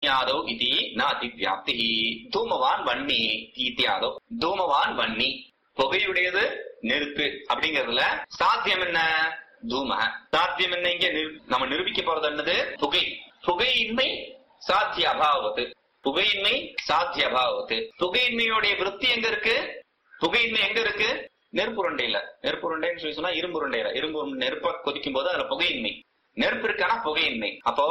அஜ்ஞாதோ இது ந அதிவியாப்தி தூமவான் வன்னி இத்தியாதோ தூமவான் வன்னி புகையுடையது நெருப்பு அப்படிங்கறதுல சாத்தியம் என்ன தூம சாத்தியம் என்ன இங்க நிரு- நம்ம நிரூபிக்க போறது என்னது புகை புகையின்மை சாத்திய அபாவத்து புகையின்மை சாத்திய அபாவத்து புகையின்மையுடைய விருத்தி எங்க இருக்கு புகையின்மை எங்க இருக்கு நெருப்பு உருண்டையில நெருப்பு உருண்டைன்னு சொல்லி சொன்னா இரும்பு உருண்டையில இரும்பு உருண்டை நெருப்ப கொதிக்கும் போது அதுல புகையின்மை நெருப்பு இருக்கானா புகையின்மை அப்போ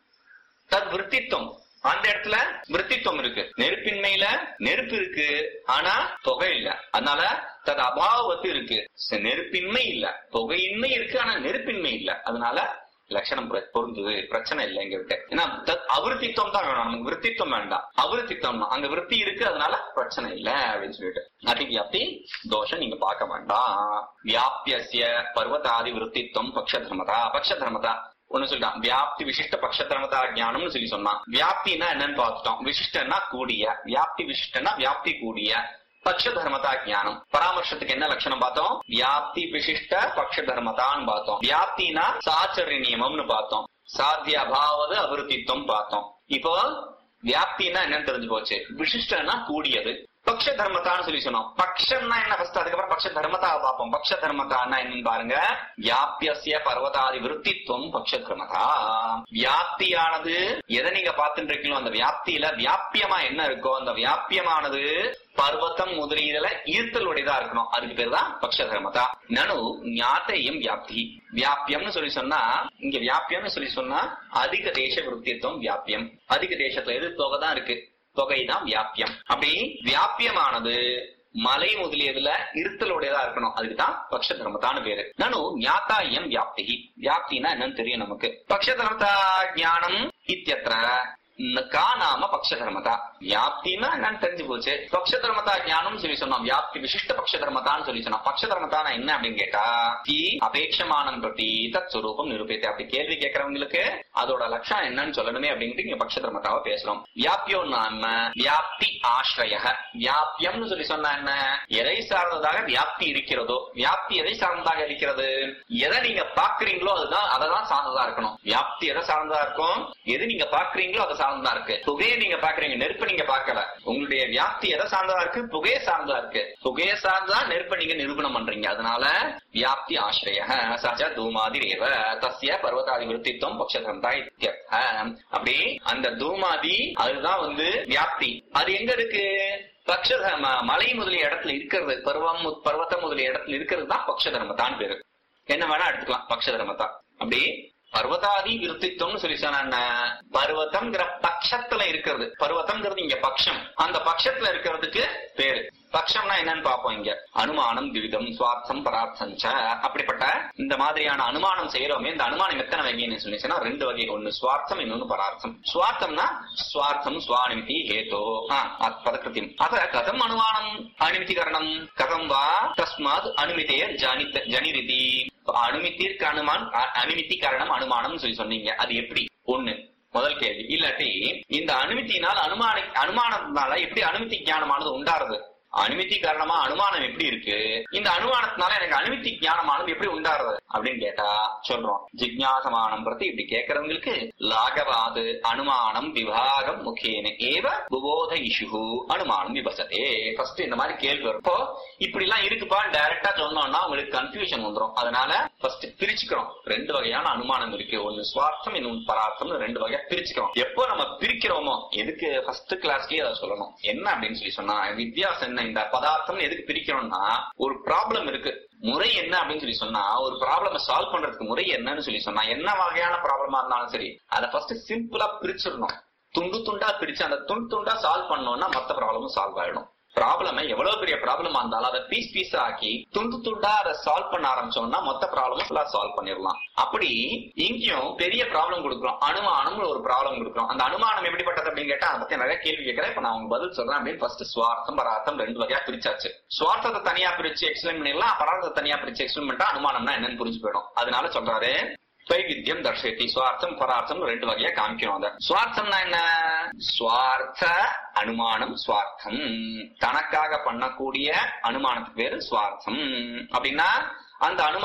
தத் விருத்தித்துவம் அந்த இடத்துல விருத்தித்துவம் இருக்கு நெருப்பின்மையில நெருப்பு இருக்கு ஆனா புகை இல்ல அதனால தது அபாவத்து இருக்கு ச- நெருப்பின்மை இல்ல புகையின்மை இருக்கு ஆனா நெருப்பின்மை இல்ல அதனால லட்சணம் பொரு- பொருந்துது பிரச்சனை இல்லை இங்க விட்டு ஏன்னா தத் அவிருத்தித்துவம் தான் வேணும் நமக்கு விருத்தித்துவம் வேண்டாம் அவிருத்தித்துவம் தான் அங்க விருத்தி இருக்கு அதனால பிரச்சனை இல்ல அப்படின்னு சொல்லிட்டு அதிவியாப்தி தோஷம் நீங்க பார்க்க வேண்டாம் வியாபியசிய பர்வதாதி விருத்தித்துவம் பக்ஷ தர்மதா பக்ஷ தர்மதா ஒண்ணு சொல்லிட்டான் வியாப்தி விசிஷ்ட பக்ஷ தர்மதா ஞானம்னு சொல்லி சொன்னான் வியாப்தினா என்னன்னு பார்த்துட்டோம் விசிஷ்டன்னா கூடிய வியாப்தி விசிஷ்டன்னா வியாப்தி கூடிய பக்ஷ தர்மதா ஞானம் பராமர்சத்துக்கு என்ன லட்சணம் பார்த்தோம் வியாப்தி விசிஷ்ட பக்ஷ தர்மதான்னு பார்த்தோம் வியாப்தினா சாச்சரிய நியமம்னு பார்த்தோம் சாத்திய அபாவது அபிருத்தித்துவம் பார்த்தோம் இப்போ வியாப்தினா என்னன்னு தெரிஞ்சு போச்சு விசிஷ்டன்னா கூடியது பக்ஷ தர்மத்தான்னு சொல்லி சொன்னோம் பக்ஷம்னா என்ன ஃபர்ஸ்ட் அதுக்கப்புறம் பக்ஷ தர்மதா பார்ப்போம் பக்ஷ தர்மதான்னா என்னன்னு பாருங்க வியாபியசிய பர்வதாதி விருத்தித்துவம் பக்ஷ தர்மதா வியாப்தியானது எதை நீங்க பார்த்துட்டு இருக்கீங்களோ அந்த வியாப்தியில வியாபியமா என்ன இருக்கோ அந்த வியாபியமானது பர்வத்தம் முதலியதுல ஈர்த்தலுடையதா இருக்கணும் அதுக்கு பேர் தான் பக்ஷ தர்மதா நனு ஞாத்தையும் வியாப்தி வியாபியம்னு சொல்லி சொன்னா இங்க வியாபியம்னு சொல்லி சொன்னா அதிக தேச விருத்தித்துவம் வியாபியம் அதிக தேசத்துல எது தொகை தான் இருக்கு தொகைதான் வியாபியம் அப்படி வியாபியமானது மலை முதலியதுல இருத்தலுடையதா இருக்கணும் அதுக்கு தான் பக்ஷ தர்மத்தான்னு பேரு நனு ஞாத்தாயம் வியாப்தி வியாப்தினா என்னன்னு தெரியும் நமக்கு பக்ஷ தர்மதா ஞானம் இத்தியத்திர ந- கா நாம பக்ஷ தர்மதா வியாப்தினா என்னன்னு தெரிஞ்சு போச்சு பக்ஷ தர்மதா ஞானம் சொல்லி சொன்னோம் வியாப்தி விசிஷ்ட பக்ஷ தர்மதான்னு சொல்லி சொன்னோம் பக்ஷ தர்மதானா என்ன அப்படின்னு கேட்டா தி அபேட்சமானம் பிரதி தத் சுரூபம் நிரூபித்து அப்படி கேள்வி கேட்கறவங்களுக்கு அதோட லட்சணம் என்னன்னு சொல்லணுமே அப்படின்ட்டு இங்க பக்ஷ தர்மதாவை பேசுறோம் வியாபியோ நாம வியாப்தி ஆශ්‍රய வியாபியம்னு சொல்லி சொன்னா என்ன எதை சார்ந்ததாக வியாப்தி இருக்கிறதோ வியாப்தி எதை சார்ந்ததாக இருக்கிறது எதை நீங்க பாக்குறீங்களோ அதுதான் அததான் சார்ந்ததா இருக்கணும் வியாப்தி எதை சார்ந்ததா இருக்கும் எது நீங்க பாக்குறீங்களோ அதை சார்ந்ததா இருக்கு புகையை நீங்க பாக்குறீங்க நெருப்பு நீங்க பார்க்கல உங்களுடைய வியாப்தி எதை சார்ந்ததா இருக்கு புகையை சார்ந்ததா இருக்கு புகையை சார்ந்ததா நெருப்பை நீங்க நிரூபணம் பண்றீங்க அதனால வியாப்தி ஆශ්‍රய சஜ தூமாதி ரேவ தஸ்ய பர்வதாதி விருத்தித்துவம் பக்ஷதந்தா இத்தியர்த்த அப்படி அந்த தூமாதி அதுதான் வந்து வியாப்தி அது எங்க இருக்கு பக்ஷ ம- மலை முதலிய இடத்துல இருக்கிறது பருவம் மு- பர்வதம் முதலிய இடத்துல இருக்கிறது தான் பக்ஷ தர்மத்தான் பேரு என்ன வேணா எடுத்துக்கலாம் பக்ஷ தர்மத்தா அப்படி பர்வதாதி விருத்தித்துவம்னு சொல்லி சொன்னா என்ன? பர்வதம்ங்கிற பட்சத்துல இருக்கிறது பர்வதம்ங்கிறது இங்க பக்ஷம் அந்த பட்சத்துல இருக்கிறதுக்கு பேரு பக்ஷம்னா என்னன்னு பார்ப்போம் இங்க அனுமானம் திவிதம் சுவார்த்தம் பரார்த்தம் ச அப்படிப்பட்ட இந்த மாதிரியான அனுமானம் செய்யறோமே இந்த அனுமானம் எத்தனை வகைன்னு சொல்லிச்சுன்னா ரெண்டு வகை ஒண்ணு சுவார்த்தம் இன்னொன்னு பரார்த்தம் சுவார்த்தம்னா சுவார்த்தம் சுவானிமிதி ஹேதோ பதக்கிருத்தியம் அத கதம் அனுமானம் அனுமதிகரணம் கதம் வா தஸ்மாத் அனுமிதேயர் ஜானித் ஜனிரிதி அனுமித்திற்கு அனுமான் அ- அனுமித்தி காரணம் அனுமானம் சொல்லி சொன்னீங்க அது எப்படி ஒண்ணு முதல் கேள்வி இல்லாட்டி இந்த அனுமதியினால் அனுமான அனுமானத்தினால எப்படி அனுமதி ஞானமானது உண்டாருது அனுமதி காரணமா அனுமானம் எப்படி இருக்கு இந்த அனுமானத்தினால எனக்கு அனுமதி ஞானமானது எப்படி உண்டாருது அப்படின்னு கேட்டா சொல்றோம் ஜிக்ஞாசமானம் பிரதி இப்படி கேட்கறவங்களுக்கு லாகவாது அனுமானம் விபாகம் முக்கியன ஏவ புபோத இஷு அனுமானம் விபசதே ஃபர்ஸ்ட் இந்த மாதிரி கேள்வி வரும் இப்போ இப்படி எல்லாம் இருக்குப்பா டைரக்டா சொன்னோம்னா உங்களுக்கு கன்ஃபியூஷன் வந்துரும் அதனால ஃபர்ஸ்ட் பிரிச்சுக்கிறோம் ரெண்டு வகையான அனுமானம் இருக்கு ஒன்னு சுவார்த்தம் இன்னொன்னு பரார்த்தம் ரெண்டு வகையா பிரிச்சுக்கிறோம் எப்போ நம்ம பிரிக்கிறோமோ எதுக்கு ஃபர்ஸ்ட் கிளாஸ்லயே அதை சொல்லணும் என்ன அப்படின்னு சொல்லி சொன்னா வித்தியாசம் என்ன இந்த பதார்த்தம் எதுக்கு பிரிக்கிறோம்னா ஒரு ப்ராப்ளம் இருக்கு முறை என்ன அப்படின்னு சொல்லி சொன்னா ஒரு ப்ராப்ளம் சால்வ் பண்றதுக்கு முறை என்னன்னு சொல்லி சொன்னா என்ன வகையான ப்ராப்ளமா இருந்தாலும் சரி அதை ஃபர்ஸ்ட் சிம்பிளா பிரிச்சிடணும் துண்டு துண்டா பிரிச்சு அந்த துண்டு துண்டா சால்வ் பண்ணோம்னா மத்த ப்ராப்ளமும் சால்வ் ஆயிடும் ப்ராப்ளம் எவ்வளவு பெரிய ப்ராப்ளமா இருந்தாலும் அதை பீஸ் பீஸ் ஆக்கி துண்டு துண்டா அதை சால்வ் பண்ண ஆரம்பிச்சோம்னா மொத்த ப்ராப்ளமும் ஃபுல்லா சால்வ் பண்ணிடலாம் அப்படி இங்கேயும் பெரிய ப்ராப்ளம் கொடுக்குறோம் அனுமானம் ஒரு ப்ராப்ளம் கொடுக்குறோம் அந்த அனுமானம் எப்படிப்பட்டது அப்படின்னு கேட்டா அதை பத்தி நிறைய கேள்வி கேட்கறேன் இப்ப நான் உங்களுக்கு பதில் சொல்றேன் அப்படின்னு ஃபர்ஸ்ட் சுவார்த்தம் பரார்த்தம் ரெண்டு வகையா பிரிச்சாச்சு சுவார்த்தத்தை தனியா பிரிச்சு எக்ஸ்பிளைன் பண்ணிடலாம் பரார்த்தத்தை தனியா பிரிச்சு எக்ஸ்பிளைன் பண்ணிட்டா அனுமானம்னா என்னன்னு புரிஞ்சு போயிடும் அதனால சொல்றாரு வைவித்தியம் தர்ஷயத்தி சுவார்த்தம் பரார்த்தம் ரெண்டு வகையா காமிக்கிறோம் அத சுவார்த்தம்னா என்ன சுவார்த்த அனுமானம் சுவார்த்தம் தனக்காக பண்ணக்கூடிய அனுமானத்துக்கு பேரு சுவார்த்தம் அப்படின்னா அந்த அனுமான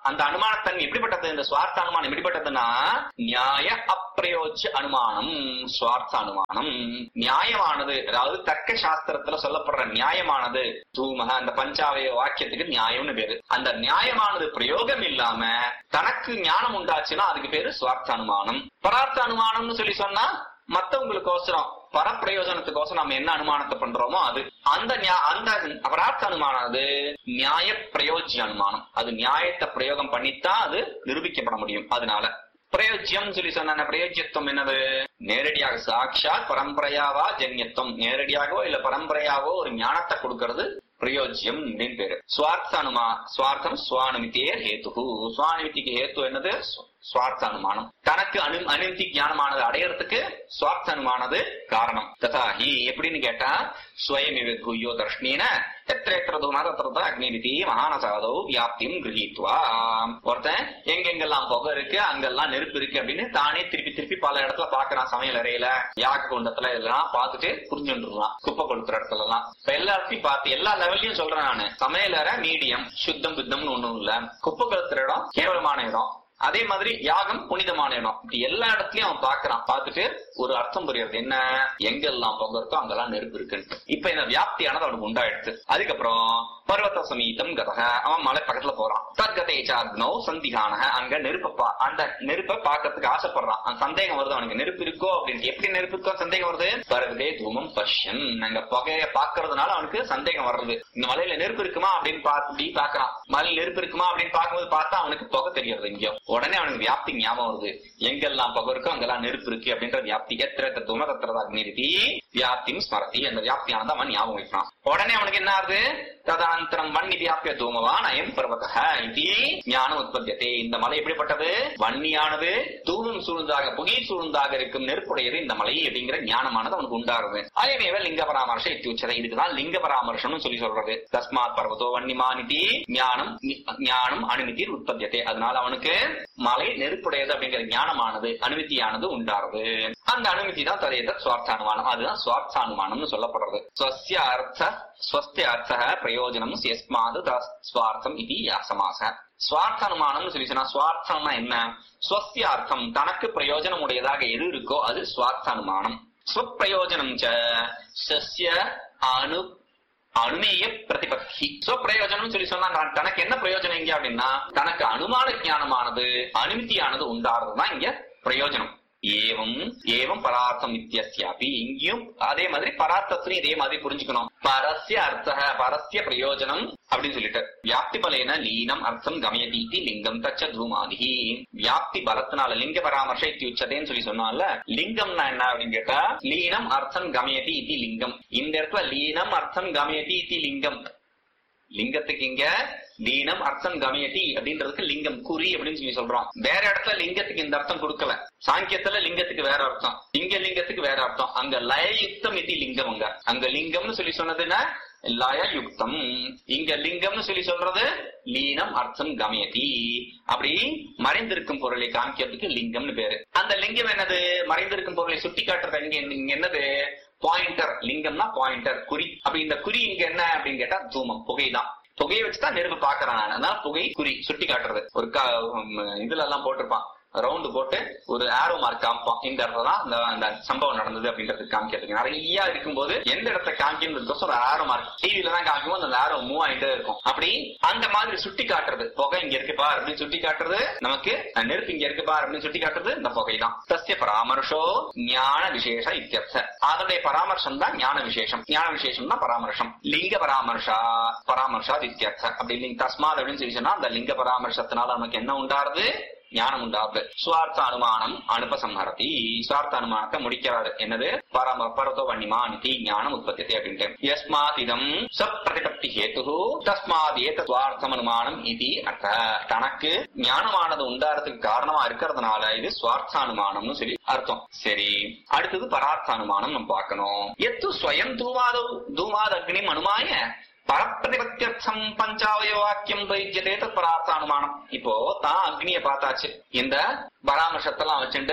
அந்த அனுமானத்தன்மை எப்படிப்பட்டது இந்த சுவார்த்த அனுமானம் எப்படிப்பட்டதுன்னா நியாய அப்பிரயோஜ்ய அனுமானம் சுவார்த்த அனுமானம் நியாயமானது அதாவது தர்க்க சாஸ்திரத்துல சொல்லப்படுற நியாயமானது தூமக அந்த பஞ்சாவய வாக்கியத்துக்கு நியாயம்னு பேரு அந்த நியாயமானது பிரயோகம் இல்லாம தனக்கு ஞானம் உண்டாச்சுன்னா அதுக்கு பேரு சுவார்த்த அனுமானம் பரார்த்த அனுமானம்னு சொல்லி சொன்னா மத்தவங்களுக்கோசரம் பரப்பிரயோஜனத்துக்கோசரம் நம்ம என்ன அனுமானத்தை பண்றோமோ அது அந்த நியா- அந்த பரார்த்த அனுமானம் அது நியாய பிரயோஜ்ய அனுமானம் அது நியாயத்தை பிரயோகம் பண்ணித்தான் அது நிரூபிக்கப்பட முடியும் அதனால பிரயோஜ்யம் சொல்லி சொன்ன பிரயோஜ்யத்துவம் என்னது நேரடியாக சாட்சாத் பரம்பரையாவா ஜன்யத்துவம் நேரடியாகவோ இல்ல பரம்பரையாவோ ஒரு ஞானத்தை கொடுக்கிறது பிரயோஜ்யம் அப்படின்னு பேரு சுவார்த்த அனுமா சுவார்த்தம் சுவானுமித்தேர் ஹேத்து சுவானுமித்திக்கு ஹேத்து என்னது சு- சுவார்த்த அனுமானம் தனக்கு அனு அனுமதி ஞானமானது அடையறதுக்கு சுவார்த்த அனுமானது காரணம் ததாஹி எப்படின்னு கேட்டா ஸ்வயமிவ பூயோ தர்ஷ்ணீன எத்திர எத்திர தூமா தத்திர அக்னிவிதி மகானசாதோ வியாப்தியும் கிரகித்வா ஒருத்தன் எங்கெங்கெல்லாம் புகை இருக்கு அங்கெல்லாம் நெருப்பு இருக்கு அப்படின்னு தானே திருப்பி திருப்பி பல இடத்துல பாக்குறான் சமையல் அறையில யாக குண்டத்துல இதெல்லாம் பார்த்துட்டு புரிஞ்சுட்டுருவான் குப்பை கொடுக்குற இடத்துல எல்லாம் இப்ப எல்லா இடத்தையும் பார்த்து எல்லா லெவல்லையும் சொல்றேன் நானு சமையல் அறை மீடியம் சுத்தம் புத்தம்னு ஒண்ணும் இல்ல குப்பை கொளுத்துற இடம் கேவலமான இடம் அதே மாதிரி யாகம் புனிதமான இடம் இப்படி எல்லா இடத்துலயும் அவன் பாக்குறான் பார்த்துட்டு ஒரு அர்த்தம் புரியுறது என்ன எங்கெல்லாம் பொங்க இருக்கோ அங்கெல்லாம் நெருப்பு இருக்குன்னு இப்ப இந்த வியாப்தியானது அவனுக்கு உண்டாயிடுச்சு அதுக்கப்புறம் பர்வத சமீதம் கதக அவன் மலை பக்கத்துல போறான் தற்கதை சாக்னோ சந்திகானக அங்க நெருப்ப பா- அந்த நெருப்பை பாக்கிறதுக்கு ஆசைப்படுறான் அந்த சந்தேகம் வருது அவனுக்கு நெருப்பு இருக்கோ அப்படின்னு எப்படி நெருப்பு இருக்கோ சந்தேகம் வருது பருவதே தூமம் பஷ்யன் அங்க புகைய பாக்குறதுனால அவனுக்கு சந்தேகம் வர்றது இந்த மலையில நெருப்பு இருக்குமா அப்படின்னு பார்த்து இப்படி பாக்குறான் மலையில நெருப்பு இருக்குமா அப்படின்னு பார்க்கும்போது பார்த்தா அவனுக்கு புகை தெரியறது இங்கேயும் உடனே அவனுக்கு வியாப்தி ஞாபகம் வருது எங்கெல்லாம் புகை இருக்கோ அங்கெல்லாம் நெருப்பு இருக்கு அப்படின்ற வியாப்தி எத்திர தத்துவம தத்திரதா நிறுத்தி வியாப்தியும் ஸ்மரதி அந்த வியாப்தியானது அவன் ஞாபகம் வைக்கிறான் உடனே அவனுக்கு என்ன ஆகுது ததாந்தரம் வன்னி வியாபிய தூமவான் அயம் பர்வதக இது ஞானம் உற்பத்தியதே இந்த மலை எப்படிப்பட்டது வன்னியானது தூமம் சூழ்ந்தாக புகை சூழ்ந்தாக இருக்கும் நெருப்புடையது இந்த மலை அப்படிங்கிற ஞானமானது அவனுக்கு உண்டாகுது அயமேவ லிங்க பராமர்ஷ இத்தியுச்சதை இதுக்குதான் லிங்க பராமர்ஷம்னு சொல்லி சொல்றது தஸ்மாத் பர்வதோ வன்னிமானிதி ஞானம் நி- ஞானம் அனுமதி உற்பத்தியதே அதனால அவனுக்கு மலை நெருப்புடையது அப்படிங்கிற ஞானமானது அனுமதியானது உண்டாருது அந்த அனுமதி தான் ததையத சுவார்த்தானுமானம் அதுதான் சுவார்த்தானுமானம்னு சொல்லப்படுறது ஸ்வஸ்ய அர்த்த ஸ்வஸ்ய அர்த்த பிரயோஜனம் எஸ்மாது தஸ் ஸ்வார்த்தம் இது சமாச சுவார்த்த அனுமானம்னு சொல்லி சொன்னா சுவார்த்தம்னா என்ன ஸ்வஸ்ய அர்த்தம் தனக்கு பிரயோஜனம் உடையதாக எது இருக்கோ அது சுவார்த்த அனுமானம் ஸ்வப்பிரயோஜனம் ச சஸ்ய அனு அனுமேய பிரதிபத்தி பிரயோஜனம் சொல்லி சொன்னா நான் தனக்கு என்ன பிரயோஜனம் இங்க அப்படின்னா தனக்கு அனுமான ஞானமானது அனுமதியானது உண்டாறதுதான் இங்க பிரயோஜனம் ஏவம் ஏவம் பரார்த்தம் இத்தியஸ்யாபி இங்கேயும் அதே மாதிரி பரார்த்தத்திலையும் இதே மாதிரி புரிஞ்சுக்கணும் பரஸ்ய அர்த்த பரஸ்ய பிரயோஜனம் அப்படின்னு சொல்லிட்டு வியாப்தி பலேன லீனம் அர்த்தம் கமயதி இதி லிங்கம் தச்ச தூமாதிஹி வியாப்தி பலத்தினால லிங்க பராமர்ஷ இத்தியுச்சதேன்னு சொல்லி சொன்னால லிங்கம்னா என்ன அப்படின்னு கேட்டா லீனம் அர்த்தம் கமயதி இதி லிங்கம் இந்த இடத்துல லீனம் அர்த்தம் கமயதி இதி லிங்கம் லிங்கத்துக்கு இங்க லீனம் அர்த்தம் கமயதி அப்படின்றதுக்கு லிங்கம் குறி அப்படின்னு சொல்லி சொல்றோம் வேற இடத்துல லிங்கத்துக்கு இந்த அர்த்தம் கொடுக்கல சாங்கியத்துல லிங்கத்துக்கு வேற அர்த்தம் இங்க லிங்கத்துக்கு வேற அர்த்தம் அங்க லயயுக்தம் இது லிங்கம் அங்க அங்க லிங்கம்னு சொல்லி சொன்னதுன்னா லயயுக்தம் இங்க லிங்கம்னு சொல்லி சொல்றது லீனம் அர்த்தம் கமயதி அப்படி மறைந்திருக்கும் பொருளை காமிக்கிறதுக்கு லிங்கம்னு பேரு அந்த லிங்கம் என்னது மறைந்திருக்கும் பொருளை சுட்டி காட்டுறது இங்க இங்க என்னது பாயிண்டர் லிங்கம்னா பாயிண்டர் குறி அப்ப இந்த குறி இங்க என்ன அப்படின்னு கேட்டா தூமம் புகைதான் புகையை வச்சுதான் நெருப்பு பாக்குறேன் நான் அதனால புகை குறி சுட்டி காட்டுறது ஒரு க- உம், இதுல எல்லாம் போட்டிருப்பான் ரவுண்டு போட்டு ஒரு ஆரோ மார்க் காமிப்பான் இந்த இடத்துல தான் அந்த அந்த சம்பவம் நடந்தது அப்படின்றது காமிக்கிறதுக்கு நிறைய இருக்கும்போது எந்த இடத்த காமிக்கணும் ஒரு ஆரோ மார்க் டிவில தான் காமிக்கும் அந்த ஆரோ மூவ் ஆயிட்டே இருக்கும் அப்படி அந்த மாதிரி சுட்டி காட்டுறது புகை இங்க இருக்குப்பா அப்படின்னு சுட்டி காட்டுறது நமக்கு அஹ், நெருப்பு இங்க இருக்குப்பா அப்படின்னு சுட்டி காட்டுறது இந்த புகை தான் சசிய பராமர்ஷோ ஞான விசேஷ இத்தியர்த்த அதனுடைய பராமர்சம் தான் ஞான விசேஷம் ஞான விசேஷம் தான் பராமர்சம் லிங்க பராமர்ஷா பராமர்ஷா இத்தியர்த்த அப்படி லிங்க தஸ்மாத் அப்படின்னு சொல்லி சொன்னா அந்த லிங்க பராமர்சத்தினால நமக்கு என்ன உண்டாருது ஞானம் உண்டாது சுவார்த்த அனுமானம் அனுபசம்ஹரதி சுவார்த்த அனுமானத்தை முடிக்கிறாரு என்னது பரம பரதோ வன்னிமானிதி ஞானம் உற்பத்தி அப்படின்ட்டு யஸ்மாத் இதம் சப்பிரதிபத்தி ஹேத்து தஸ்மாத் ஏத சுவார்த்தம் அனுமானம் இது அர்த்த தனக்கு ஞானமானது உண்டாறதுக்கு காரணமா இருக்கிறதுனால இது சுவார்த்த அனுமானம்னு சொல்லி அர்த்தம் சரி அடுத்தது பரார்த்த அனுமானம் நம்ம பார்க்கணும் எத்து ஸ்வயம் தூமாதௌ தூமாத் அக்னிம் அனுமாய பரப்பிரதிபத்தியர்த்தம் பஞ்சாவய வாக்கியம் பயிஜதே தத் பரார்த்த அனுமானம் இப்போ தான் அக்னிய பார்த்தாச்சு இந்த பராமர்சத்தெல்லாம் வச்சுட்டு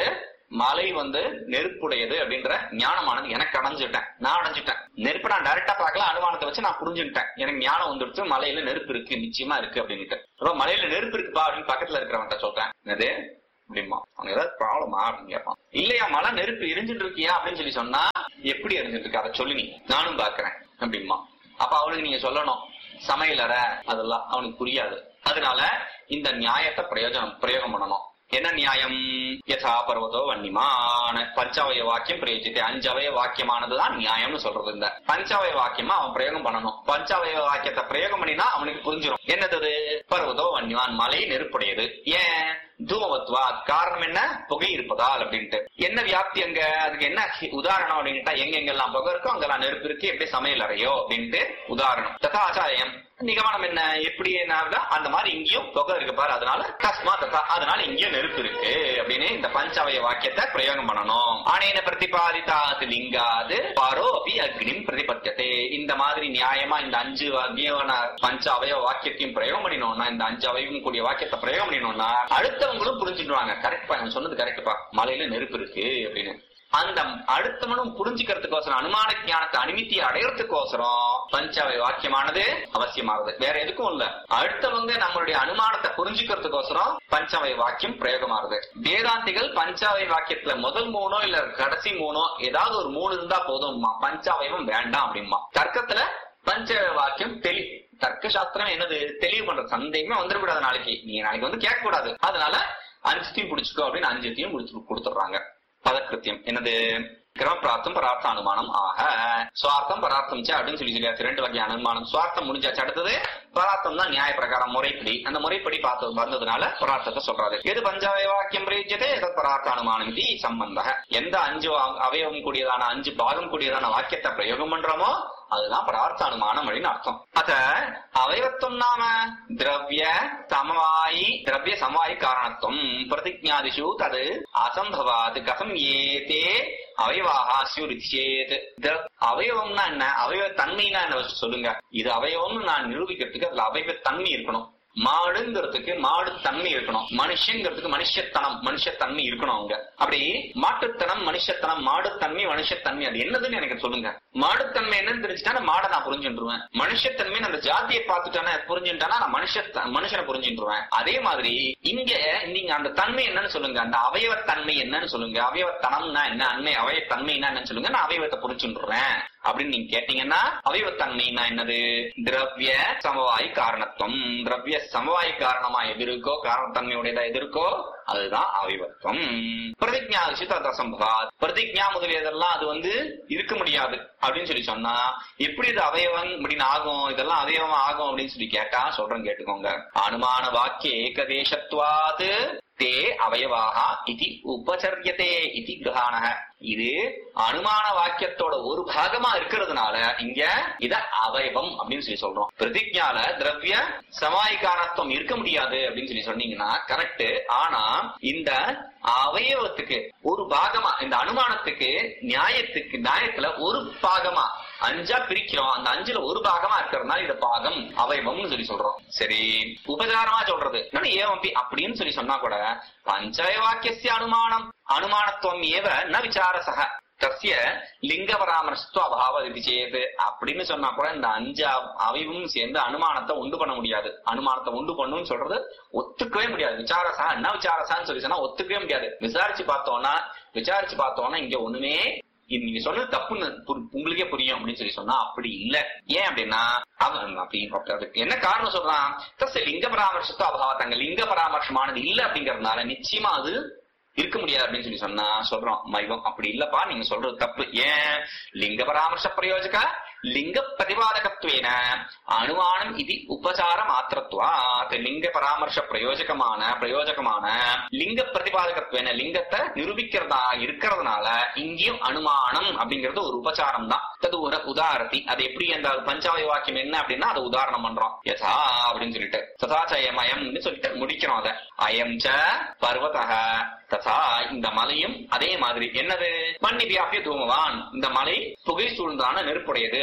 மலை வந்து நெருப்புடையது அப்படின்ற ஞானமானது எனக்கு அடைஞ்சிட்டேன் நான் அடைஞ்சிட்டேன் நெருப்பு நான் டைரக்டா பார்க்கல அனுமானத்தை வச்சு நான் புரிஞ்சுட்டேன் எனக்கு ஞானம் வந்துடுச்சு மலையில நெருப்பு இருக்கு நிச்சயமா இருக்கு அப்படின்ட்டு அப்ப மலையில நெருப்பு இருக்குப்பா அப்படின்னு பக்கத்துல இருக்கிறவன்ட்ட சொல்றேன் என்னது அப்படிமா அவனுக்கு ஏதாவது ப்ராப்ளமா அப்படின்னு கேட்பான் இல்லையா மலை நெருப்பு எரிஞ்சிட்டு இருக்கியா அப்படின்னு சொல்லி சொன்னா எப்படி எரிஞ்சிட்டு இருக்கு அதை சொல்லி நீ நானும் பாக்குறேன் அப்படிமா அப்ப அவனுக்கு நீங்க சொல்லணும் சமையலற அதெல்லாம் அவனுக்கு புரியாது அதனால இந்த நியாயத்தை பிரயோஜனம் பிரயோகம் பண்ணணும் என்ன நியாயம் யதா பர்வதோ வன்னிமான் பஞ்சவய வாக்கியம் பிரயோஜித்து அஞ்சவய வாக்கியமானதுதான் நியாயம்னு சொல்றது இந்த பஞ்சவய வாக்கியமா அவன் பிரயோகம் பண்ணணும் பஞ்சவய வாக்கியத்தை பிரயோகம் பண்ணினா அவனுக்கு புரிஞ்சிடும் என்னது அது? பர்வதோ வன்னிமான் மலை நெருப்புடையது ஏன் தூமவத்வா காரணம் என்ன புகை இருப்பதால் அப்படின்ட்டு என்ன வியாப்தி அங்க அதுக்கு என்ன உதாரணம் அப்படின்ட்டா எங்க எங்கெல்லாம் புகை இருக்கோ அங்கெல்லாம் நெருப்பு இருக்கு எப்படி சமையல் அறையோ அப்படின்ட்டு உதாரணம் ததாச்சாரியம் நிகமனம் என்ன எப்படி என்ன ஆகுதா? அந்த மாதிரி இங்கேயும் புகை இருக்கு பாரு அதனால தஸ்மா ததா அதனால இங்கேயும் நெருப்பு இருக்கு அப்படின்னு இந்த பஞ்சவய வாக்கியத்தை பிரயோகம் பண்ணணும் ஆனேன பிரதிபாதித்தாது லிங்காது பாரோ அபி அக்னிம் பிரதிபத்தியதே இந்த மாதிரி நியாயமா இந்த அஞ்சு வகையான பஞ்ச அவயவ வாக்கியத்தையும் பிரயோகம் பண்ணினோம்னா இந்த அஞ்சு அவயவம் கூடிய வாக்கியத்தை பிரயோகம் பண்ணினோம்னா அடுத்தவங்களும் புரிஞ்சுடுவாங்க கரெக்ட்பா இவன் சொன்னது கரெக்ட்பா மலையில நெருப்பு இருக்கு அப்படின்னு அந்த அடுத்தவனும் புரிஞ்சுக்கிறதுக்கோசரம் அனுமான ஞானத்தை அனுமதி அடையறதுக்கோசரம் பஞ்சவய வாக்கியமானது அவசியமாகுது வேற எதுக்கும் இல்ல அடுத்தவங்க நம்மளுடைய அனுமானத்தை புரிஞ்சுக்கிறதுக்கோசரம் பஞ்சவய வாக்கியம் பிரயோகமாகுது வேதாந்திகள் பஞ்சாவய வாக்கியத்துல முதல் மூணோ இல்ல கடைசி மூணோ ஏதாவது ஒரு மூணு இருந்தா போதும் பஞ்சாவயவம் வேண்டாம் அப்படிமா தர்க்கத்துல பஞ்சவய வாக்கியம் தெளி தர்க்க சாஸ்திரம் என்னது தெளிவு பண்ற சந்தேகமே வந்துடக்கூடாது நாளைக்கு நீங்க நாளைக்கு வந்து கேட்க கூடாது அதனால அஞ்சுத்தையும் பிடிச்சுக்கோ அப்படின்னு அஞ்சுத்தையும் முடிச்சு கொடுத்துடுறாங்க பதக்கிருத்தியம் என்னது கிரமப்பிராப்தம் பரார்த்த அனுமானம் ஆக சுவார்த்தம் பரார்த்தம் ச அப்படின்னு சொல்லி சொல்லியாச்சு ரெண்டு வகையான அனுமானம் சுவார்த்தம் முடிஞ்சாச்சு அடுத்தது பரார்த்தம் தான் நியாய பிரகாரம் முறைப்படி அந்த முறைப்படி பார்த்து வந்ததுனால பரார்த்தத்தை சொல்றாரு எது பஞ்சாவய வாக்கியம் பிரயோஜ்யதே எதத் பரார்த்த அனுமானம் இது சம்பந்த எந்த அஞ்சு வா- அவயவம் கூடியதான அஞ்சு பாகம் கூடியதான வாக்கியத்தை பிரயோகம் பண்றோமோ அதுதான் பரார்த்த அனுமானம் அப்படின்னு அர்த்தம் அத அவயவத்துவம் நாம திரவிய சமவாயி திரவிய சமவாயி காரணத்துவம் பிரதிஜாதிஷு தது அசம்பவாத் கதம் ஏதே அவயவாக சியூரிச்சேத் அவயவம்னா என்ன அவயவ தன்மைனா என்ன சொல்லுங்க இது அவயவம்னு நான் நிரூபிக்கிறதுக்கு அதுல அவயவ தன்மை இருக்கணும் மாடுங்கிறதுக்கு மாடு தன்மை இருக்கணும் மனுஷங்கிறதுக்கு மனுஷத்தனம் மனுஷத்தன்மை இருக்கணும் அவங்க அப்படி மாட்டுத்தனம் மனுஷத்தனம் மாடுத்தன்மை மனுஷத்தன்மை அது என்னதுன்னு எனக்கு சொல்லுங்க மாடுத்தன்மை என்னன்னு தெரிஞ்சுட்டா நான் மாடை நான் புரிஞ்சுட்டுருவேன் மனுஷத்தன்மை அந்த ஜாதியை பார்த்துட்டானே புரிஞ்சுட்டானா நான் மனுஷ மனுஷனை புரிஞ்சுட்டுருவேன் அதே மாதிரி இங்க நீங்க அந்த தன்மை என்னன்னு சொல்லுங்க அந்த அவயவத்தன்மை என்னன்னு சொல்லுங்க அவயவத்தனம்னா என்ன அன்மை அவயத்தன்மைனா என்னன்னு சொல்லுங்க நான் அவயவத்தை புரிஞ்சுட்டுறேன் அப்படின்னு நீங்க கேட்டீங்கன்னா அவயவத்தன்மைனா என்னது திரவிய சமவாய் காரணத்துவம் திரவிய சமவாய் காரணமா எது இருக்கோ காரணத்தன்மையுடையதா எது இருக்கோ அதுதான் அவயவத்துவம் பிரதிஜா விஷயத்த அசம்பவாத் பிரதிஜா முதலியதெல்லாம் அது வந்து இருக்க முடியாது அப்படின்னு சொல்லி சொன்னா எப்படி இது அவயவம் அப்படின்னு ஆகும் இதெல்லாம் அவயவம் ஆகும் அப்படின்னு சொல்லி கேட்டா சொல்றேன் கேட்டுக்கோங்க அனுமான வாக்கிய ஏகதேசத்வாது தே அவயவாக இது உபச்சரியதே இது கிரகாணக இது அனுமான வாக்கியத்தோட ஒரு பாகமா இருக்கிறதுனால இங்க இத அவயவம் அப்படின்னு சொல்லி சொல்றோம் பிரதிஜால திரவிய சமாயிகாரத்துவம் இருக்க முடியாது அப்படின்னு சொல்லி சொன்னீங்கன்னா கரெக்ட் ஆனா இந்த அவயவத்துக்கு ஒரு பாகமா இந்த அனுமானத்துக்கு நியாயத்துக்கு நியாயத்துல ஒரு பாகமா அஞ்சா பிரிக்கிறோம் அந்த அஞ்சுல ஒரு பாகமா இருக்கிறதுனால இந்த பாகம் அவயவம்னு சொல்லி சொல்றோம் சரி உபகாரமா சொல்றது என்னன்னா ஏவம்பி அப்படின்னு சொல்லி சொன்னா கூட பஞ்சவய வாக்கிய அனுமானம் அனுமானத்துவம் ஏவ ந விசாரசக தஸ்ய லிங்க பராமர்சத்துவ அபாவ இது சேது அப்படின்னு சொன்னா கூட இந்த அஞ்சு அவ- அவயவமும் சேர்ந்து அனுமானத்தை உண்டு பண்ண முடியாது அனுமானத்தை உண்டு பண்ணுன்னு சொல்றது ஒத்துக்கவே முடியாது விசாரசா என்ன விசாரசான்னு சொல்லி சொன்னா ஒத்துக்கவே முடியாது விசாரிச்சு பார்த்தோம்னா விசாரிச்சு பார்த்தோம்னா இங்க ஒண்ணுமே இது நீங்க சொன்னது தப்புன்னு புரி- உங்களுக்கே புரியும் அப்படின்னு சொல்லி சொன்னா அப்படி இல்ல ஏன் அப்படின்னா அவன் அப்படி அப்படி அதுக்கு என்ன காரணம் சொல்றான் தஸ் லிங்க பராமர்சத்துவ அபாவம் அங்க லிங்க பராமர்சமானது இல்ல அப்படிங்கறதுனால நிச்சயமா அது இருக்க முடியாது அப்படின்னு சொல்லி சொன்னா சொல்றோம் மைவம் அப்படி இல்லப்பா நீங்க சொல்றது தப்பு ஏன் லிங்க பராமர்ச பிரயோஜக லிங்க பிரதிபாதகத்வேன அனுமானம் இது உபசார மாத்திரத்துவாத் லிங்க பராமர்ச பிரயோஜகமான பிரயோஜகமான லிங்க பிரதிபாதகத்வேன லிங்கத்தை நிரூபிக்கிறதா இருக்கிறதுனால இங்கேயும் அனுமானம் அப்படிங்கிறது ஒரு உபசாரம் தான் அது ஒரு உதாரதி அது எப்படி அந்த பஞ்சாவய வாக்கியம் என்ன அப்படின்னா அதை உதாரணம் பண்றோம் யதா அப்படின்னு சொல்லிட்டு ததாச்சயம் அயம்னு சொல்லிட்டு முடிக்கிறோம் அதை அயம் ச பர்வதக ததா இந்த மலையும் அதே மாதிரி என்னது மண்ணி வியாபிய தூமவான் இந்த மலை புகை சூழ்ந்தான நெருப்புடையது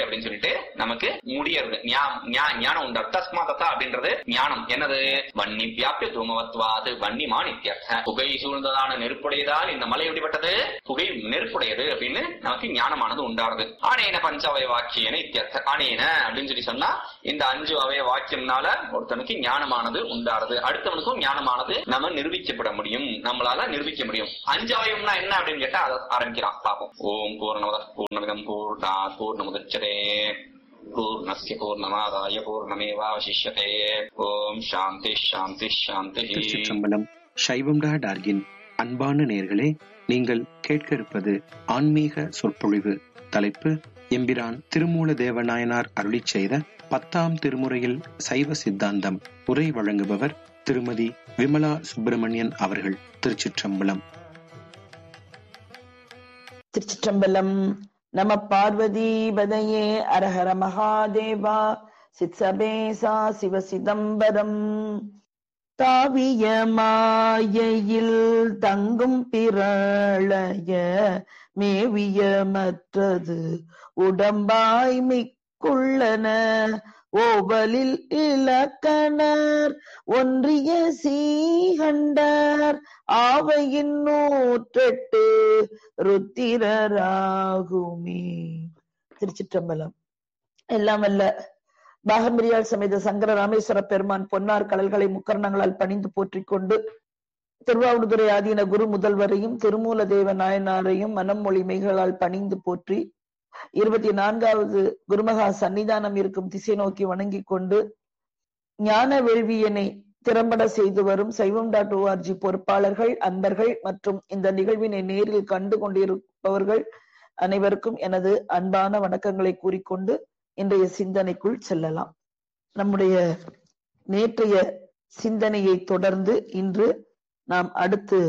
அப்படின்னு சொல்லிட்டு நமக்கு முடியறது ஞா- ஞா- ஞானம் உண்டு தஸ்மா தத்தா அப்படின்றது ஞானம் என்னது வன்னி வியாபிய தூமவத்வாது வன்னிமான் இத்தியர்த்த புகை சூழ்ந்ததான நெருப்புடையதால் இந்த மலை எப்படிப்பட்டது புகை நெருப்புடையது அப்படின்னு நமக்கு ஞானமானது உண்டாருது ஆனேன பஞ்சவய வாக்கியன இத்தியர்த்த ஆனேன அப்படின்னு சொல்லி சொன்னா இந்த அஞ்சு அவய வாக்கியம்னால ஒருத்தனுக்கு ஞானமானது உண்டாருது அடுத்தவனுக்கும் ஞானமானது நம்ம நிரூபிக்கப்பட முடியும் நம்மளால நிரூபிக்க முடியும் அஞ்சு அவயம்னா என்ன அப்படின்னு கேட்டா அதை ஆரம்பிக்கிறான் பாப்போம் ஓம் பூர்ணமத பூர்ணமிதம் பூர்ணா பூர்ணமுதச்சதே பூர்ணஸ்ய பூர்ணமாதாய பூர்ணமேவாவசிஷ்யதே ஓம் சாந்தி சாந்தி சாந்தி திருச்சிற்றம்பலம் சைவம் டா டார்கின் அன்பான நேர்களே நீங்கள் கேட்க இருப்பது ஆன்மீக சொற்பொழிவு தலைப்பு எம்பிரான் திருமூல தேவநாயனார் அருளிச் செய்த பத்தாம் திருமுறையில் சைவ சித்தாந்தம் உரை வழங்குபவர் திருமதி விமலா சுப்பிரமணியன் அவர்கள் திருச்சிற்றம்பலம் திருச்சிற்றம்பலம் நம பார்வதி பதையே அரஹர மகாதேவா சித்சபேசா சிவ சிதம்பரம் தாவிய மாயையில் தங்கும் பிரளய மேவிய மற்றது உடம்பாய் மிக்குள்ளன ஓவலில் இலக்கணர் ஒன்றிய சீகண்டர் ஆவையின் நூற்றெட்டு ருத்திரராகுமே திருச்சிற்றம்பலம் எல்லாம் வல்ல பாகம்பிரியால் சமேத சங்கர ராமேஸ்வர பெருமான் பொன்னார் கடல்களை முக்கரணங்களால் பணிந்து போற்றிக் கொண்டு திருவாவூதுறை ஆதீன குரு முதல்வரையும் திருமூல தேவ நாயனாரையும் மனம் மொழி மெய்களால் பணிந்து போற்றி இருபத்தி நான்காவது குருமகா சன்னிதானம் இருக்கும் திசை நோக்கி வணங்கிக் கொண்டு ஞான வேள்வியனை திறம்பட செய்து வரும் சைவம் டாட் ஓஆர்ஜி பொறுப்பாளர்கள் அன்பர்கள் மற்றும் இந்த நிகழ்வினை நேரில் கண்டு கொண்டிருப்பவர்கள் அனைவருக்கும் எனது அன்பான வணக்கங்களை கூறிக்கொண்டு இன்றைய சிந்தனைக்குள் செல்லலாம் நம்முடைய நேற்றைய சிந்தனையை தொடர்ந்து இன்று நாம் அடுத்து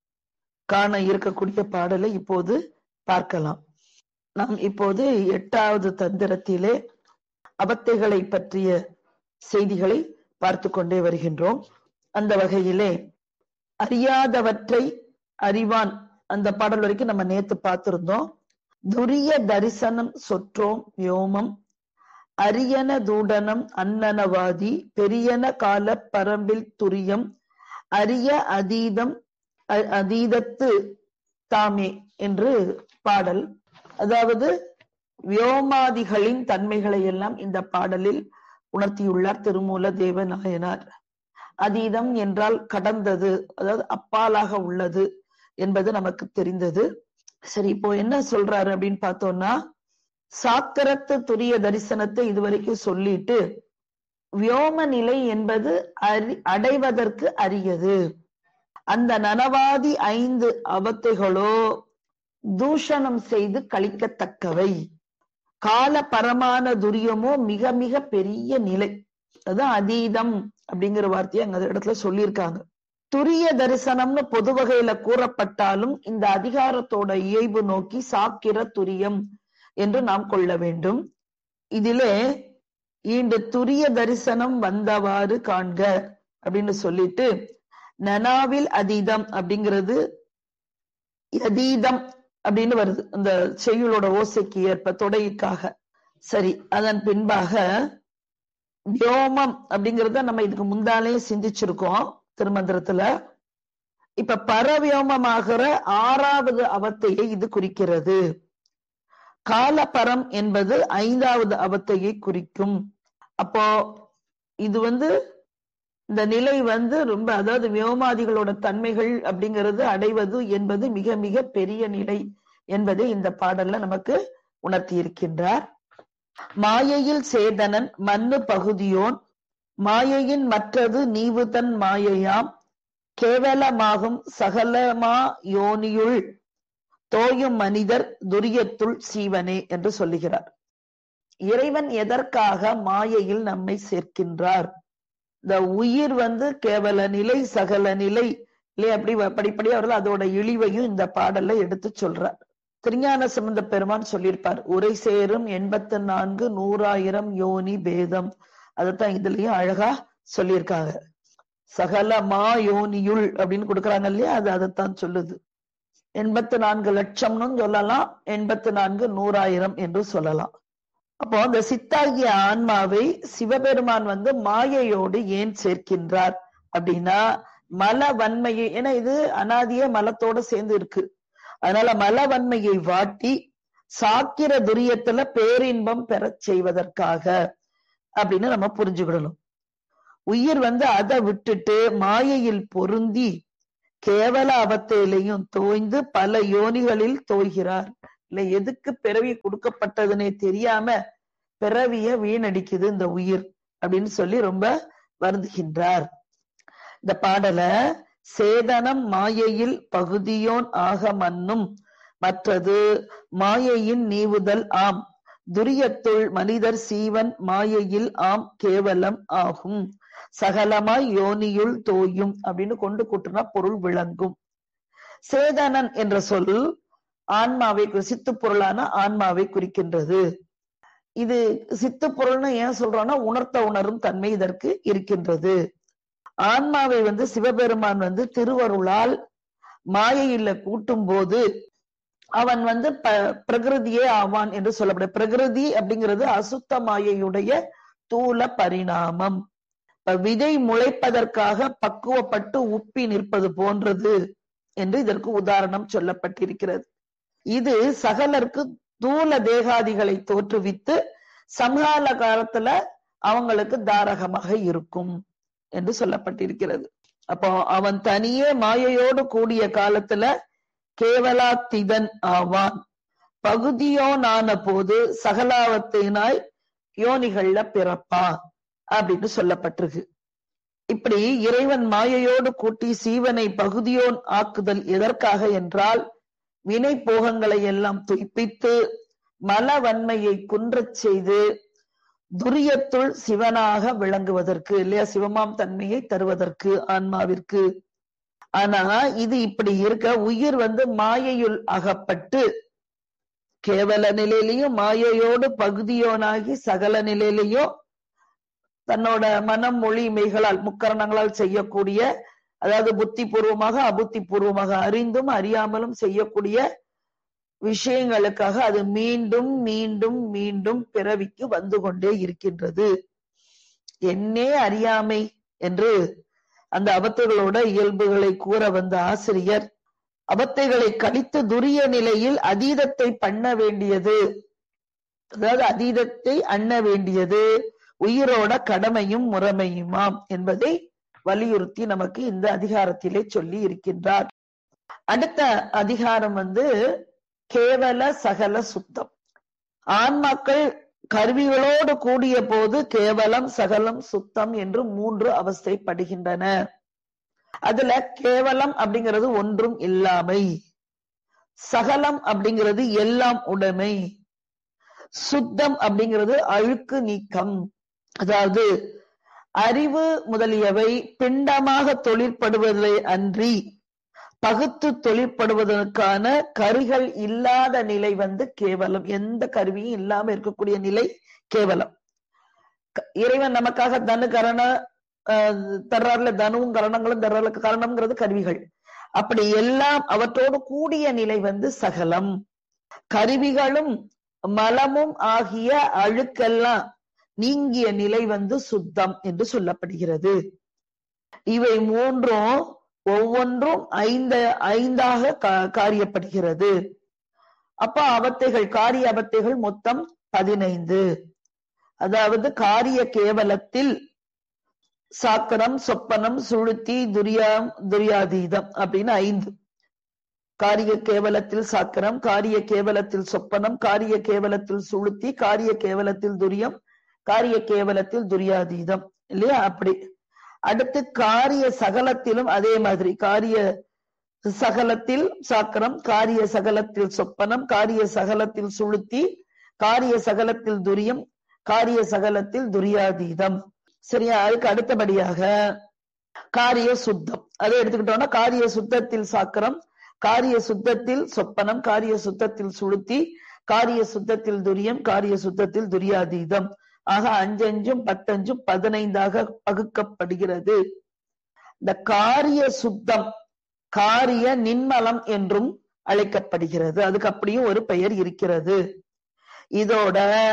காண இருக்கக்கூடிய பாடலை இப்போது பார்க்கலாம் நாம் இப்போது எட்டாவது தந்திரத்திலே அவத்தைகளை பற்றிய செய்திகளை பார்த்து கொண்டே வருகின்றோம் அந்த வகையிலே அறியாதவற்றை அறிவான் அந்த பாடல் வரைக்கும் நம்ம நேத்து பார்த்திருந்தோம் துரிய தரிசனம் சொற்றோம் யோமம் அரியன தூடனம் அன்னனவாதி பெரியன கால பரம்பில் துரியம் அரிய அதீதம் அ- அதீதத்து தாமே என்று பாடல் அதாவது வியோமாதிகளின் தன்மைகளை எல்லாம் இந்த பாடலில் உணர்த்தியுள்ளார் திருமூல தேவநாயனார் அதீதம் என்றால் கடந்தது அதாவது அப்பாலாக உள்ளது என்பது நமக்கு தெரிந்தது சரி இப்போ என்ன சொல்றாரு அப்படின்னு பார்த்தோம்னா சாக்கரத்து துரிய தரிசனத்தை இதுவரைக்கும் சொல்லிட்டு வியோம நிலை என்பது அறி அடைவதற்கு அரியது அந்த நனவாதி ஐந்து அவத்தைகளோ தூஷணம் செய்து கழிக்கத்தக்கவை கால பரமான துரியமோ மிக மிக பெரிய நிலை அதான் அதீதம் அப்படிங்கிற வார்த்தையை அங்க அந்த இடத்துல சொல்லியிருக்காங்க துரிய தரிசனம்னு பொது வகையில கூறப்பட்டாலும் இந்த அதிகாரத்தோட இயல்பு நோக்கி சாக்கிர துரியம் என்று நாம் கொள்ள வேண்டும் இதிலே ஈண்டு துரிய தரிசனம் வந்தவாறு காண்க அப்படின்னு சொல்லிட்டு நனாவில் அதீதம் அப்படிங்கிறது அதீதம் அப்படின்னு வருது அந்த செய்யுளோட ஓசைக்கு ஏற்ப தொடைக்காக சரி அதன் பின்பாக வியோமம் அப்படிங்கறத நம்ம இதுக்கு முந்தாலே சிந்திச்சிருக்கோம் திருமந்திரத்துல இப்ப பரவியோமமாகிற ஆறாவது அவத்தையை இது குறிக்கிறது காலபரம் என்பது ஐந்தாவது அவத்தையை குறிக்கும் அப்போ இது வந்து இந்த நிலை வந்து ரொம்ப அதாவது வியோமாதிகளோட தன்மைகள் அப்படிங்கிறது அடைவது என்பது மிக மிக பெரிய நிலை என்பதை இந்த பாடல்ல நமக்கு உணர்த்தி இருக்கின்றார் மாயையில் சேதனன் மண்ணு பகுதியோன் மாயையின் மற்றது நீவுதன் மாயையாம் கேவலமாகும் சகலமா யோனியுள் தோயும் மனிதர் துரியத்துள் சீவனே என்று சொல்லுகிறார் இறைவன் எதற்காக மாயையில் நம்மை சேர்க்கின்றார் இந்த உயிர் வந்து கேவல நிலை சகல நிலை இல்லையா அப்படி படிப்படியா வருது அதோட இழிவையும் இந்த பாடல்ல எடுத்து சொல்றார் திருஞான சம்பந்த பெருமான் சொல்லியிருப்பார் உரை சேரும் எண்பத்தி நான்கு நூறாயிரம் யோனி பேதம் அதைத்தான் இதுலயும் அழகா சொல்லியிருக்காங்க சகல மா யோனியுள் அப்படின்னு கொடுக்கறாங்க இல்லையா அது அதைத்தான் சொல்லுது எண்பத்தி நான்கு லட்சம்னு சொல்லலாம் எண்பத்தி நான்கு நூறாயிரம் என்று சொல்லலாம் அப்போ அந்த சித்தாகிய ஆன்மாவை சிவபெருமான் வந்து மாயையோடு ஏன் சேர்க்கின்றார் அப்படின்னா மல வன்மையை ஏன்னா இது அனாதிய மலத்தோட சேர்ந்து இருக்கு அதனால மல வன்மையை வாட்டி சாக்கிர துரியத்துல பேரின்பம் பெறச் செய்வதற்காக அப்படின்னு நம்ம புரிஞ்சுக்கிடணும் உயிர் வந்து அதை விட்டுட்டு மாயையில் பொருந்தி கேவல அவத்தையிலையும் தோய்ந்து பல யோனிகளில் தோய்கிறார் இல்ல எதுக்கு பிறவி கொடுக்கப்பட்டதுன்னே தெரியாம பிறவிய வீணடிக்குது இந்த உயிர் அப்படின்னு சொல்லி ரொம்ப வருந்துகின்றார் இந்த பாடல சேதனம் மாயையில் பகுதியோன் ஆக மன்னும் மற்றது மாயையின் நீவுதல் ஆம் துரியத்துள் மனிதர் சீவன் மாயையில் ஆம் கேவலம் ஆகும் சகலமாய் யோனியுள் தோயும் அப்படின்னு கொண்டு கூட்டுனா பொருள் விளங்கும் சேதனன் என்ற சொல் ஆன்மாவை சித்து பொருளான ஆன்மாவை குறிக்கின்றது இது சித்து பொருள்னு ஏன் சொல்றோம்னா உணர்த்த உணரும் தன்மை இதற்கு இருக்கின்றது ஆன்மாவை வந்து சிவபெருமான் வந்து திருவருளால் மாயையில கூட்டும் போது அவன் வந்து பிரகிருதியே ஆவான் என்று சொல்லப்படும் பிரகிருதி அப்படிங்கிறது அசுத்த மாயையுடைய தூல பரிணாமம் இப்ப விதை முளைப்பதற்காக பக்குவப்பட்டு உப்பி நிற்பது போன்றது என்று இதற்கு உதாரணம் சொல்லப்பட்டிருக்கிறது இது சகலருக்கு தூல தேகாதிகளை தோற்றுவித்து சம்ஹால காலத்துல அவங்களுக்கு தாரகமாக இருக்கும் என்று சொல்லப்பட்டிருக்கிறது அப்போ அவன் தனியே மாயையோடு கூடிய காலத்துல கேவலாத்திதன் ஆவான் பகுதியோனான போது சகலாவத்தினாய் யோனிகள்ல பிறப்பான் அப்படின்னு சொல்லப்பட்டிருக்கு இப்படி இறைவன் மாயையோடு கூட்டி சீவனை பகுதியோன் ஆக்குதல் எதற்காக என்றால் வினை போகங்களை எல்லாம் துய்ப்பித்து மலவன்மையை குன்றச் செய்து துரியத்துள் சிவனாக விளங்குவதற்கு இல்லையா சிவமாம் தன்மையை தருவதற்கு ஆன்மாவிற்கு ஆனா இது இப்படி இருக்க உயிர் வந்து மாயையுள் அகப்பட்டு கேவல நிலையிலையும் மாயையோடு பகுதியோனாகி சகல நிலையிலையும் தன்னோட மனம் மொழி மெய்களால் முக்கரணங்களால் செய்யக்கூடிய அதாவது புத்தி பூர்வமாக அபுத்தி பூர்வமாக அறிந்தும் அறியாமலும் செய்யக்கூடிய விஷயங்களுக்காக அது மீண்டும் மீண்டும் மீண்டும் பிறவிக்கு வந்து கொண்டே இருக்கின்றது என்னே அறியாமை என்று அந்த அபத்தைகளோட இயல்புகளை கூற வந்த ஆசிரியர் அபத்தைகளை கழித்து துரிய நிலையில் அதீதத்தை பண்ண வேண்டியது அதாவது அதீதத்தை அண்ண வேண்டியது உயிரோட கடமையும் முறைமையுமாம் என்பதை வலியுறுத்தி நமக்கு இந்த அதிகாரத்திலே சொல்லி இருக்கின்றார் அடுத்த அதிகாரம் வந்து கேவல சகல சுத்தம் ஆன்மாக்கள் கருவிகளோடு கூடிய போது கேவலம் சகலம் சுத்தம் என்று மூன்று அவஸ்தைப்படுகின்றன அதுல கேவலம் அப்படிங்கிறது ஒன்றும் இல்லாமை சகலம் அப்படிங்கிறது எல்லாம் உடைமை சுத்தம் அப்படிங்கிறது அழுக்கு நீக்கம் அதாவது அறிவு முதலியவை பிண்டமாக தொழிற்படுவதை அன்றி பகுத்து தொழிற்படுவதற்கான கருகள் இல்லாத நிலை வந்து கேவலம் எந்த கருவியும் இல்லாம இருக்கக்கூடிய நிலை கேவலம் இறைவன் நமக்காக தனு கரண தர்றாருல தனுவும் கரணங்களும் தர்றாரு கரணம்ங்கிறது கருவிகள் அப்படி எல்லாம் அவற்றோடு கூடிய நிலை வந்து சகலம் கருவிகளும் மலமும் ஆகிய அழுக்கெல்லாம் நீங்கிய நிலை வந்து சுத்தம் என்று சொல்லப்படுகிறது இவை மூன்றும் ஒவ்வொன்றும் ஐந்து ஐந்தாக காரியப்படுகிறது அப்ப அவத்தைகள் காரிய அவத்தைகள் மொத்தம் பதினைந்து அதாவது காரிய கேவலத்தில் சாக்கரம் சொப்பனம் சுளுத்தி துரியாம் துரியாதீதம் அப்படின்னு ஐந்து காரிய கேவலத்தில் சாக்கரம் காரிய கேவலத்தில் சொப்பனம் காரிய கேவலத்தில் சுளுத்தி காரிய கேவலத்தில் துரியம் காரிய கேவலத்தில் துரியாதீதம் இல்லையா அப்படி அடுத்து காரிய சகலத்திலும் அதே மாதிரி காரிய சகலத்தில் சாக்கரம் காரிய சகலத்தில் சொப்பனம் காரிய சகலத்தில் சுளுத்தி காரிய சகலத்தில் துரியம் காரிய சகலத்தில் துரியாதீதம் சரியா அதுக்கு அடுத்தபடியாக காரிய சுத்தம் அதை எடுத்துக்கிட்டோம்னா காரிய சுத்தத்தில் சாக்கரம் காரிய சுத்தத்தில் சொப்பனம் காரிய சுத்தத்தில் சுளுத்தி காரிய சுத்தத்தில் துரியம் காரிய சுத்தத்தில் துரியாதீதம் ஆக அஞ்சஞ்சும் பத்தஞ்சும் பதினைந்தாக பகுக்கப்படுகிறது இந்த காரிய சுத்தம் காரிய நின்மலம் என்றும் அழைக்கப்படுகிறது அதுக்கு அப்படியும் ஒரு பெயர் இருக்கிறது இதோட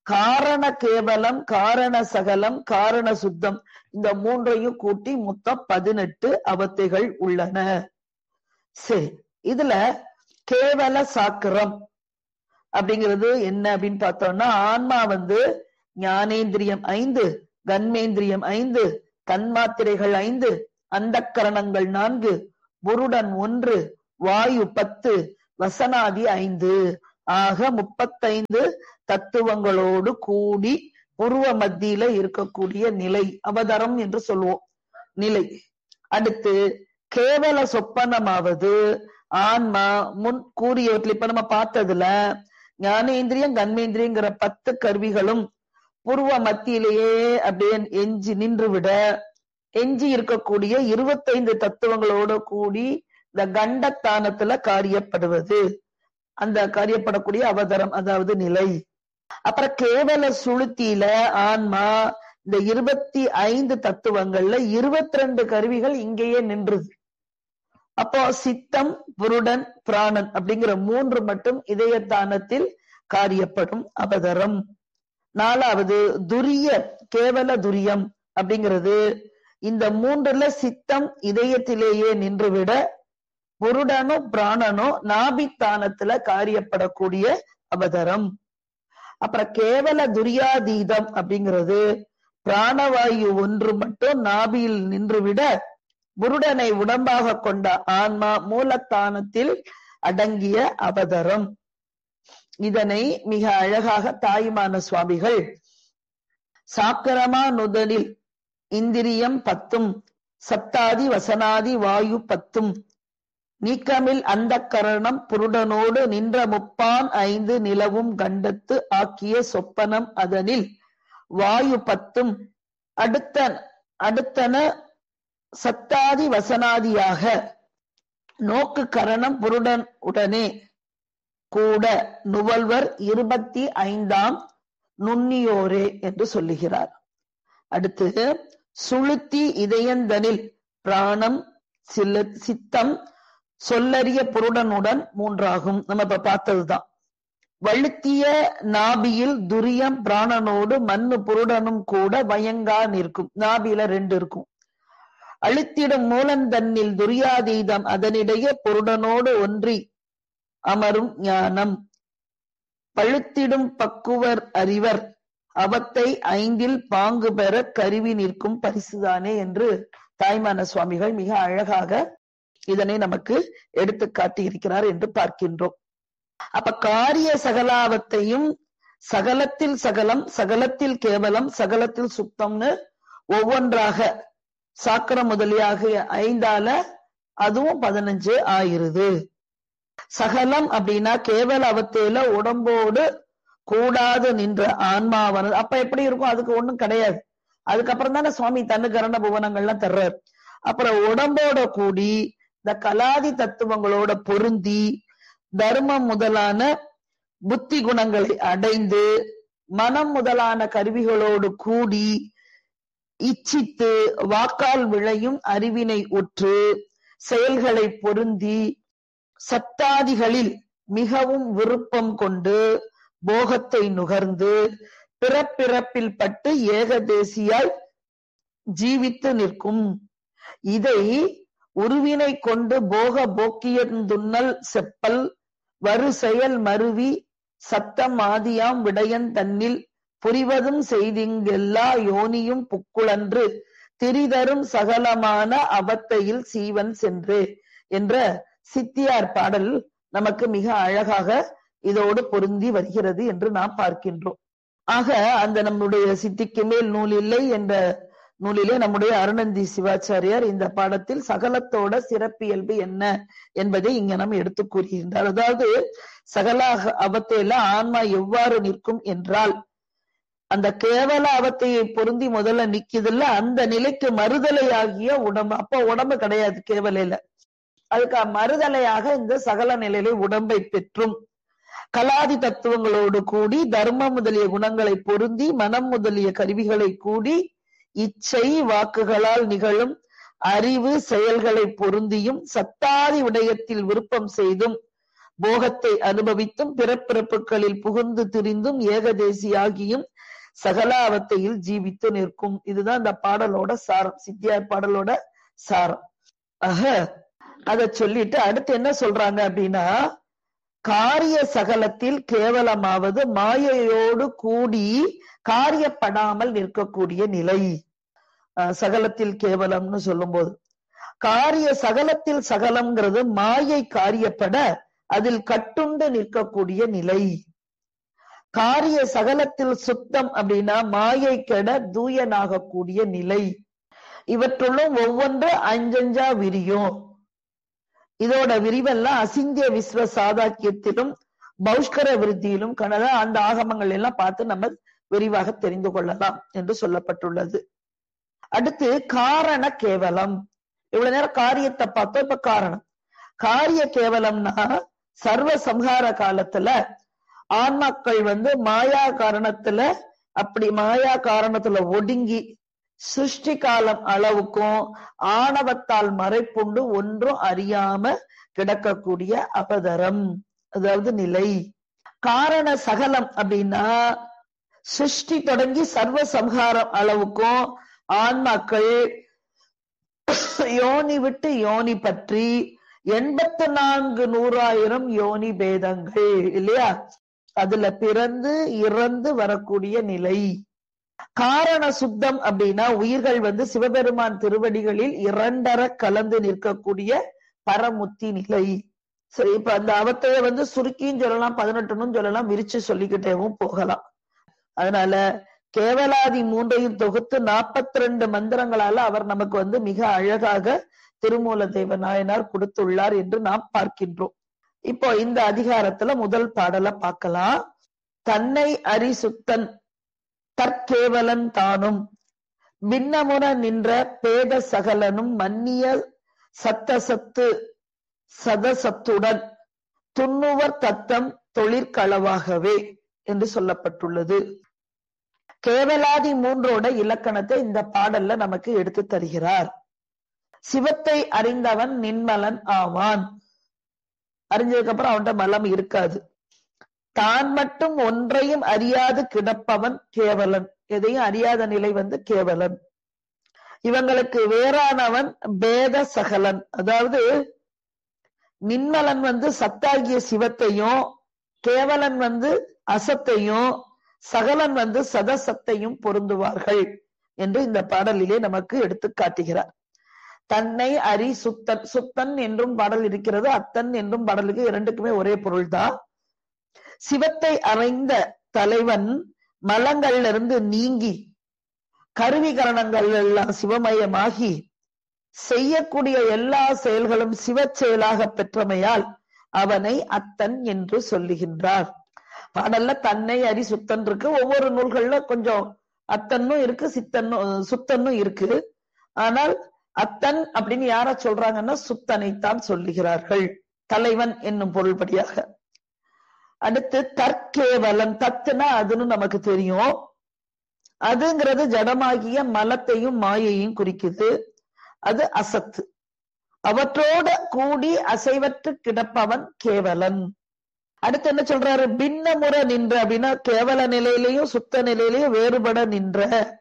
காரண கேவலம் காரண சகலம் காரண சுத்தம் இந்த மூன்றையும் கூட்டி மொத்தம் பதினெட்டு அவத்தைகள் உள்ளன சரி இதுல கேவல சாக்கிரம் அப்படிங்கிறது என்ன அப்படின்னு பார்த்தோம்னா ஆன்மா வந்து ஞானேந்திரியம் ஐந்து கண்மேந்திரியம் ஐந்து தன்மாத்திரைகள் ஐந்து அந்தக்கரணங்கள் நான்கு புருடன் ஒன்று வாயு பத்து வசனாதி ஐந்து ஆக முப்பத்தைந்து தத்துவங்களோடு கூடி புருவ மத்தியில இருக்கக்கூடிய நிலை அவதரம் என்று சொல்லுவோம் நிலை அடுத்து கேவல சொப்பனமாவது ஆன்மா முன் கூறியவற்றில் இப்ப நம்ம பார்த்ததுல ஞானேந்திரியம் கண்மேந்திரியங்கிற பத்து கருவிகளும் புருவ மத்தியிலேயே அப்படியே எஞ்சி நின்று விட எஞ்சி இருக்கக்கூடிய இருபத்தைந்து தத்துவங்களோட கூடி இந்த கண்டத்தானத்துல காரியப்படுவது அந்த காரியப்படக்கூடிய அவதரம் அதாவது நிலை அப்புறம் கேவல சுளுத்தியில ஆன்மா இந்த இருபத்தி ஐந்து தத்துவங்கள்ல இருபத்தி ரெண்டு கருவிகள் இங்கேயே நின்றுது அப்போ சித்தம் புருடன் பிராணன் அப்படிங்கிற மூன்று மட்டும் இதயத்தானத்தில் காரியப்படும் அவதரம் நாலாவது துரிய கேவல துரியம் அப்படிங்கிறது இந்த மூன்றுல சித்தம் இதயத்திலேயே நின்றுவிட புருடனும் பிராணனும் நாபித்தானத்துல காரியப்படக்கூடிய அவதரம் அப்புறம் கேவல துரியாதீதம் அப்படிங்கிறது பிராணவாயு ஒன்று மட்டும் நாபியில் நின்றுவிட புருடனை உடம்பாக கொண்ட ஆன்மா மூலத்தானத்தில் அடங்கிய அவதரம் இதனை மிக அழகாக தாய்மான சுவாமிகள் சாக்கரமா நுதலில் இந்திரியம் பத்தும் சப்தாதி வசனாதி வாயு பத்தும் நீக்கமில் அந்த கரணம் புருடனோடு நின்ற முப்பான் ஐந்து நிலவும் கண்டத்து ஆக்கிய சொப்பனம் அதனில் வாயு பத்தும் அடுத்த அடுத்தன சத்தாதி வசனாதியாக நோக்கு கரணம் புருடன் உடனே கூட நுவல்வர் இருபத்தி ஐந்தாம் நுண்ணியோரே என்று சொல்லுகிறார் அடுத்து சுளுத்தி இதயந்தனில் பிராணம் சில சித்தம் சொல்லறிய புருடனுடன் மூன்றாகும் நம்ம இப்ப பார்த்ததுதான் வழுத்திய நாபியில் துரியம் பிராணனோடு மண்ணு புருடனும் கூட வயங்கா நிற்கும் நாபியில ரெண்டு இருக்கும் அழுத்திடும் மூலந்தன்னில் துரியாதீதம் அதனிடையே பொருடனோடு ஒன்றி அமரும் ஞானம் பழுத்திடும் பக்குவர் அறிவர் அவத்தை ஐந்தில் பாங்கு பெற கருவி நிற்கும் பரிசுதானே என்று தாய்மான சுவாமிகள் மிக அழகாக இதனை நமக்கு எடுத்து காட்டியிருக்கிறார் என்று பார்க்கின்றோம் அப்ப காரிய சகலாவத்தையும் சகலத்தில் சகலம் சகலத்தில் கேவலம் சகலத்தில் சுத்தம்னு ஒவ்வொன்றாக சாக்கரம் முதலியாக ஐந்தால அதுவும் பதினஞ்சு ஆயிருது சகலம் அப்படின்னா கேவல அவத்தையில உடம்போடு கூடாது நின்ற ஆன்மாவானது அப்ப எப்படி இருக்கும் அதுக்கு ஒண்ணும் கிடையாது அதுக்கப்புறம் தானே சுவாமி தன்னு கரண புவனங்கள்லாம் தர்றாரு அப்புறம் உடம்போட கூடி இந்த கலாதி தத்துவங்களோட பொருந்தி தர்மம் முதலான புத்தி குணங்களை அடைந்து மனம் முதலான கருவிகளோடு கூடி இச்சித்து வாக்கால் விளையும் அறிவினை உற்று செயல்களை பொருந்தி சத்தாதிகளில் மிகவும் விருப்பம் கொண்டு போகத்தை நுகர்ந்து பிறப்பிறப்பில் பட்டு ஏகதேசியாய் ஜீவித்து நிற்கும் இதை உருவினை கொண்டு போக போக்கியந்துண்ணல் செப்பல் வரு செயல் மருவி சத்தம் ஆதியாம் விடயன் தன்னில் புரிவதும் செய்திங்கெல்லா யோனியும் புக்குளன்று திரிதரும் சகலமான அவத்தையில் சீவன் சென்று என்ற சித்தியார் பாடல் நமக்கு மிக அழகாக இதோடு பொருந்தி வருகிறது என்று நாம் பார்க்கின்றோம் ஆக அந்த நம்முடைய சித்திக்கு மேல் நூல் இல்லை என்ற நூலிலே நம்முடைய அருணந்தி சிவாச்சாரியார் இந்த பாடத்தில் சகலத்தோட சிறப்பியல்பு என்ன என்பதை இங்க நம்ம எடுத்து கூறுகின்றார் அதாவது சகல அவத்தையில ஆன்மா எவ்வாறு நிற்கும் என்றால் அந்த கேவல அவத்தையை பொருந்தி முதல்ல நிக்குதுல்ல அந்த நிலைக்கு மறுதலையாகிய உடம்பு அப்ப உடம்பு கிடையாது கேவலையில அதுக்கு மறுதலையாக இந்த சகல நிலையில உடம்பை பெற்றும் கலாதி தத்துவங்களோடு கூடி தர்மம் முதலிய குணங்களை பொருந்தி மனம் முதலிய கருவிகளை கூடி இச்சை வாக்குகளால் நிகழும் அறிவு செயல்களை பொருந்தியும் சத்தாதி விடயத்தில் விருப்பம் செய்தும் போகத்தை அனுபவித்தும் பிறப்பிறப்புகளில் புகுந்து திரிந்தும் ஏகதேசியாகியும் சகலாவத்தையில் ஜீவித்து நிற்கும் இதுதான் இந்த பாடலோட சாரம் சித்தியார் பாடலோட சாரம் ஆக அத சொல்லிட்டு அடுத்து என்ன சொல்றாங்க அப்படின்னா காரிய சகலத்தில் கேவலமாவது மாயையோடு கூடி காரியப்படாமல் நிற்கக்கூடிய நிலை அஹ் சகலத்தில் கேவலம்னு சொல்லும்போது காரிய சகலத்தில் சகலம்ங்கிறது மாயை காரியப்பட அதில் கட்டுண்டு நிற்கக்கூடிய நிலை காரிய சகலத்தில் சுத்தம் அப்படின்னா மாயை கெட தூயனாகக்கூடிய நிலை இவற்றுள்ளும் ஒவ்வொன்று அஞ்சஞ்சா விரியும் இதோட விரிவெல்லாம் அசிந்திய விஸ்வ சாதாக்கியத்திலும் பௌஷ்கர விருத்தியிலும் கனத அந்த ஆகமங்கள் எல்லாம் பார்த்து நம்ம விரிவாக தெரிந்து கொள்ளலாம் என்று சொல்லப்பட்டுள்ளது அடுத்து காரண கேவலம் இவ்வளவு நேரம் காரியத்தை பார்த்தோம் இப்ப காரணம் காரிய கேவலம்னா சர்வ சம்ஹார காலத்துல ஆன்மாக்கள் வந்து மாயா காரணத்துல அப்படி மாயா காரணத்துல ஒடுங்கி சிருஷ்டி காலம் அளவுக்கும் ஆணவத்தால் மறைப்புண்டு ஒன்றும் அறியாம கிடக்கக்கூடிய அபதரம் அதாவது நிலை காரண சகலம் அப்படின்னா சிருஷ்டி தொடங்கி சர்வ சம்ஹாரம் அளவுக்கும் ஆன்மாக்கள் யோனி விட்டு யோனி பற்றி எண்பத்தி நான்கு நூறாயிரம் யோனி பேதங்கள் இல்லையா அதுல பிறந்து இறந்து வரக்கூடிய நிலை காரண சுத்தம் அப்படின்னா உயிர்கள் வந்து சிவபெருமான் திருவடிகளில் இரண்டர கலந்து நிற்கக்கூடிய பரமுத்தி நிலை சரி இப்ப அந்த அவத்தைய வந்து சுருக்கியும் சொல்லலாம் பதினெட்டுன்னு சொல்லலாம் விரிச்சு சொல்லிக்கிட்டேவும் போகலாம் அதனால கேவலாதி மூன்றையும் தொகுத்து நாற்பத்தி ரெண்டு மந்திரங்களால அவர் நமக்கு வந்து மிக அழகாக திருமூல தேவ நாயனார் கொடுத்துள்ளார் என்று நாம் பார்க்கின்றோம் இப்போ இந்த அதிகாரத்துல முதல் பாடலை பார்க்கலாம் தன்னை அரிசுத்தன் தற்கேவலன் தானும் பின்னமுற நின்ற பேத சகலனும் மன்னிய சத்தசத்து சதசத்துடன் துண்ணுவர் தத்தம் தொழிற்களவாகவே என்று சொல்லப்பட்டுள்ளது கேவலாதி மூன்றோட இலக்கணத்தை இந்த பாடல்ல நமக்கு எடுத்து தருகிறார் சிவத்தை அறிந்தவன் நின்மலன் ஆவான் அறிஞ்சதுக்கு அப்புறம் அவன்கிட்ட மலம் இருக்காது தான் மட்டும் ஒன்றையும் அறியாது கிடப்பவன் கேவலன் எதையும் அறியாத நிலை வந்து கேவலன் இவங்களுக்கு வேறானவன் பேத சகலன் அதாவது நின்மலன் வந்து சத்தாகிய சிவத்தையும் கேவலன் வந்து அசத்தையும் சகலன் வந்து சதசத்தையும் பொருந்துவார்கள் என்று இந்த பாடலிலே நமக்கு எடுத்து காட்டுகிறார் தன்னை அரி சுத்தன் சுத்தன் என்றும் பாடல் இருக்கிறது அத்தன் என்றும் பாடலுக்கு இரண்டுக்குமே ஒரே பொருள்தான் சிவத்தை அறைந்த தலைவன் மலங்கள்ல இருந்து நீங்கி கருவிகரணங்கள் எல்லாம் சிவமயமாகி செய்யக்கூடிய எல்லா செயல்களும் சிவ செயலாக பெற்றமையால் அவனை அத்தன் என்று சொல்லுகின்றார் பாடல்ல தன்னை அரி சுத்தன் இருக்கு ஒவ்வொரு நூல்கள்ல கொஞ்சம் அத்தன்னும் இருக்கு சித்தன்னும் சுத்தன்னும் இருக்கு ஆனால் அத்தன் அப்படின்னு யார சொல்றாங்கன்னா சுத்தனைத்தான் சொல்லுகிறார்கள் தலைவன் என்னும் பொருள்படியாக அடுத்து தற்கேவலன் தத்துனா அதுன்னு நமக்கு தெரியும் அதுங்கிறது ஜடமாகிய மலத்தையும் மாயையும் குறிக்குது அது அசத்து அவற்றோட கூடி அசைவற்று கிடப்பவன் கேவலன் அடுத்து என்ன சொல்றாரு பின்ன முறை நின்ற அப்படின்னா கேவல நிலையிலையும் சுத்த நிலையிலையும் வேறுபட நின்ற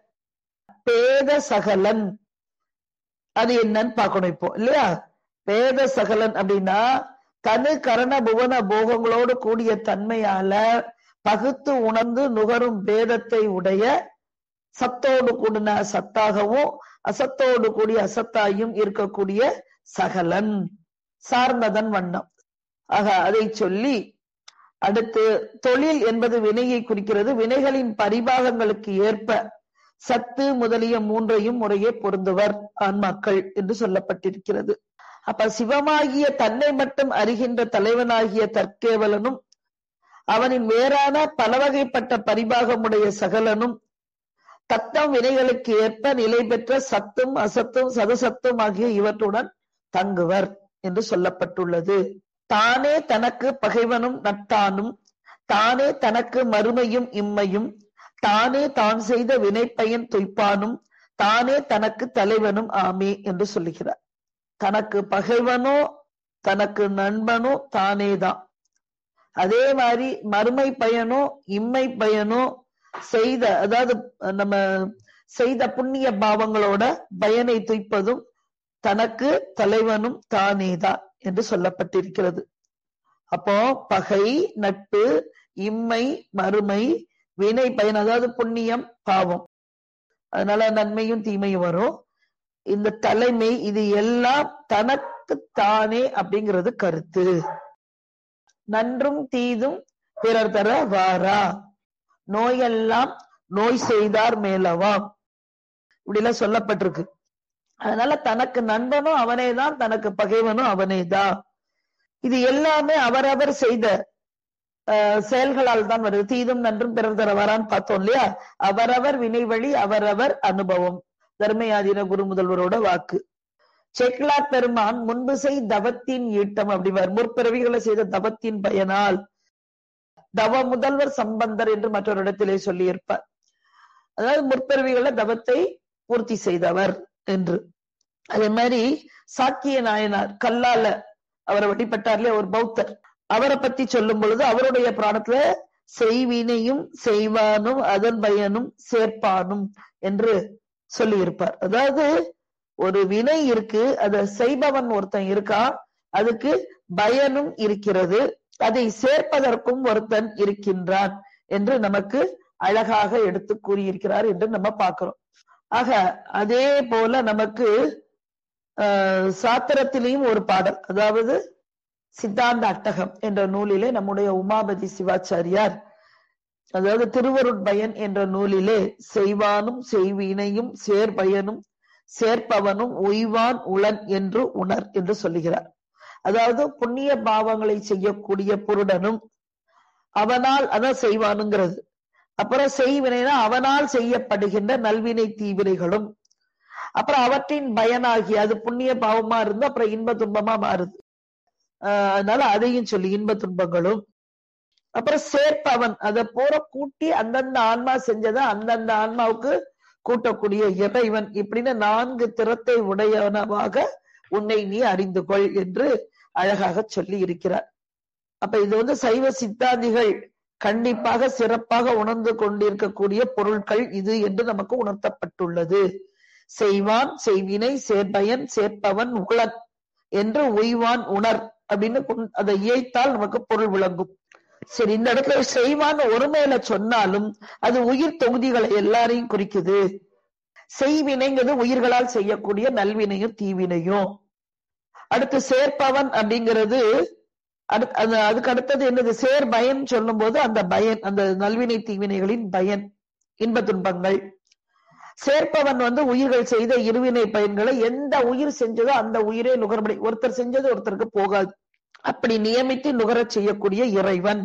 பேத சகலன் அது என்னன்னு பார்க்கணும் இப்போ இல்லையா பேத சகலன் அப்படின்னா தனு கரண புவன போகங்களோடு கூடிய தன்மையால பகுத்து உணர்ந்து நுகரும் பேதத்தை உடைய சத்தோடு கூடின சத்தாகவும் அசத்தோடு கூடிய அசத்தாயும் இருக்கக்கூடிய சகலன் சார்ந்ததன் வண்ணம் ஆக அதை சொல்லி அடுத்து தொழில் என்பது வினையை குறிக்கிறது வினைகளின் பரிபாகங்களுக்கு ஏற்ப சத்து முதலிய மூன்றையும் முறையே பொருந்துவர் ஆன்மாக்கள் என்று சொல்லப்பட்டிருக்கிறது அப்ப சிவமாகிய தன்னை மட்டும் அறிகின்ற தலைவனாகிய தற்கேவலனும் அவனின் வேறான பலவகைப்பட்ட பரிபாகமுடைய சகலனும் தத்தம் வினைகளுக்கு ஏற்ப நிலை பெற்ற சத்தும் அசத்தும் சதசத்தும் ஆகிய இவற்றுடன் தங்குவர் என்று சொல்லப்பட்டுள்ளது தானே தனக்கு பகைவனும் நட்டானும் தானே தனக்கு மறுமையும் இம்மையும் தானே தான் செய்த வினைப்பயன் தொய்ப்பானும் தானே தனக்கு தலைவனும் ஆமே என்று சொல்லுகிறார் தனக்கு பகைவனோ தனக்கு நண்பனோ தானேதான் அதே மாதிரி மறுமை பயனும் இம்மை பயனும் செய்த அதாவது நம்ம செய்த புண்ணிய பாவங்களோட பயனை துய்ப்பதும் தனக்கு தலைவனும் தானேதான் என்று சொல்லப்பட்டிருக்கிறது அப்போ பகை நட்பு இம்மை மறுமை வினை பயன் அதாவது புண்ணியம் பாவம் அதனால நன்மையும் தீமையும் வரும் இந்த தலைமை இது எல்லாம் தனக்கு தானே அப்படிங்கிறது கருத்து நன்றும் தீதும் பிறர் தர வாரா நோயெல்லாம் நோய் செய்தார் மேலவாம் இப்படி எல்லாம் சொல்லப்பட்டிருக்கு அதனால தனக்கு நண்பனும் அவனேதான் தனக்கு பகைவனும் அவனேதான் இது எல்லாமே அவரவர் செய்த அஹ், செயல்களால் தான் வருது தீதும் நன்றும் பிறர் தர வரான்னு பார்த்தோம் இல்லையா அவரவர் வினை வழி அவரவர் அனுபவம் தர்மயாதீன குரு முதல்வரோட வாக்கு செக்லார் பெருமான் முன்பு செய் தவத்தின் ஈட்டம் அப்படிவார் முற்பிறவிகளை செய்த தவத்தின் பயனால் தவ முதல்வர் சம்பந்தர் என்று மற்றொரு இடத்திலே சொல்லியிருப்பார் அதாவது முற்பிறவிகள தவத்தை பூர்த்தி செய்தவர் என்று அதே மாதிரி சாக்கிய நாயனார் கல்லால அவரை வழிபட்டார்லே ஒரு பௌத்தர் அவரை பத்தி சொல்லும் பொழுது அவருடைய பிராணத்துல செய்வினையும் செய்வானும் அதன் பயனும் சேர்ப்பானும் என்று சொல்லியிருப்பார் அதாவது ஒரு வினை இருக்கு அதை செய்பவன் ஒருத்தன் இருக்கான் அதுக்கு பயனும் இருக்கிறது அதை சேர்ப்பதற்கும் ஒருத்தன் இருக்கின்றான் என்று நமக்கு அழகாக எடுத்து கூறியிருக்கிறார் என்று நம்ம பார்க்கிறோம் ஆக அதே போல நமக்கு ஆஹ் சாத்திரத்திலையும் ஒரு பாடல் அதாவது சித்தாந்த அட்டகம் என்ற நூலிலே நம்முடைய உமாபதி சிவாச்சாரியார் அதாவது திருவருட்பயன் என்ற நூலிலே செய்வானும் செய்வினையும் சேர்பயனும் சேர்ப்பவனும் உய்வான் உளன் என்று உணர் என்று சொல்லுகிறார் அதாவது புண்ணிய பாவங்களை செய்யக்கூடிய புருடனும் அவனால் அதான் செய்வானுங்கிறது அப்புறம் செய்வினைனா அவனால் செய்யப்படுகின்ற நல்வினை தீவினைகளும் அப்புறம் அவற்றின் பயனாகி அது புண்ணிய பாவமா இருந்து அப்புறம் இன்ப துன்பமா மாறுது ஆஹ் அதனால அதையும் சொல்லி இன்ப துன்பங்களும் அப்புறம் சேர்ப்பவன் அதை பூரா கூட்டி அந்தந்த ஆன்மா செஞ்சதை அந்தந்த ஆன்மாவுக்கு கூட்டக்கூடிய இறைவன் இப்படின்னு நான்கு திறத்தை உடையவனவாக உன்னை நீ அறிந்து கொள் என்று அழகாக சொல்லி இருக்கிறார் அப்ப இது வந்து சைவ சித்தாந்திகள் கண்டிப்பாக சிறப்பாக உணர்ந்து கொண்டிருக்கக்கூடிய பொருட்கள் இது என்று நமக்கு உணர்த்தப்பட்டுள்ளது செய்வான் செய்வினை சேர்பயன் சேர்ப்பவன் உளன் என்று உய்வான் உணர் அப்படின்னு கொண்- அதை இயைத்தால் நமக்கு பொருள் விளங்கும் சரி இந்த இடத்துல செய்வான் ஒருமையில சொன்னாலும் அது உயிர் தொகுதிகளை எல்லாரையும் குறிக்குது செய்வினைங்கிறது உயிர்களால் செய்யக்கூடிய நல்வினையும் தீவினையும் அடுத்து சேர்ப்பவன் அப்படிங்கிறது அடுத்- அது- அதுக்கு அடுத்தது என்னது சேர் பயன் சொல்லும் போது அந்த பயன் அந்த நல்வினை தீவினைகளின் பயன் இன்ப துன்பங்கள் சேர்ப்பவன் வந்து உயிர்கள் செய்த இருவினை பயன்களை எந்த உயிர் செஞ்சதோ அந்த உயிரே நுகர்படி ஒருத்தர் செஞ்சது ஒருத்தருக்கு போகாது அப்படி நியமித்து நுகரச் செய்யக்கூடிய இறைவன்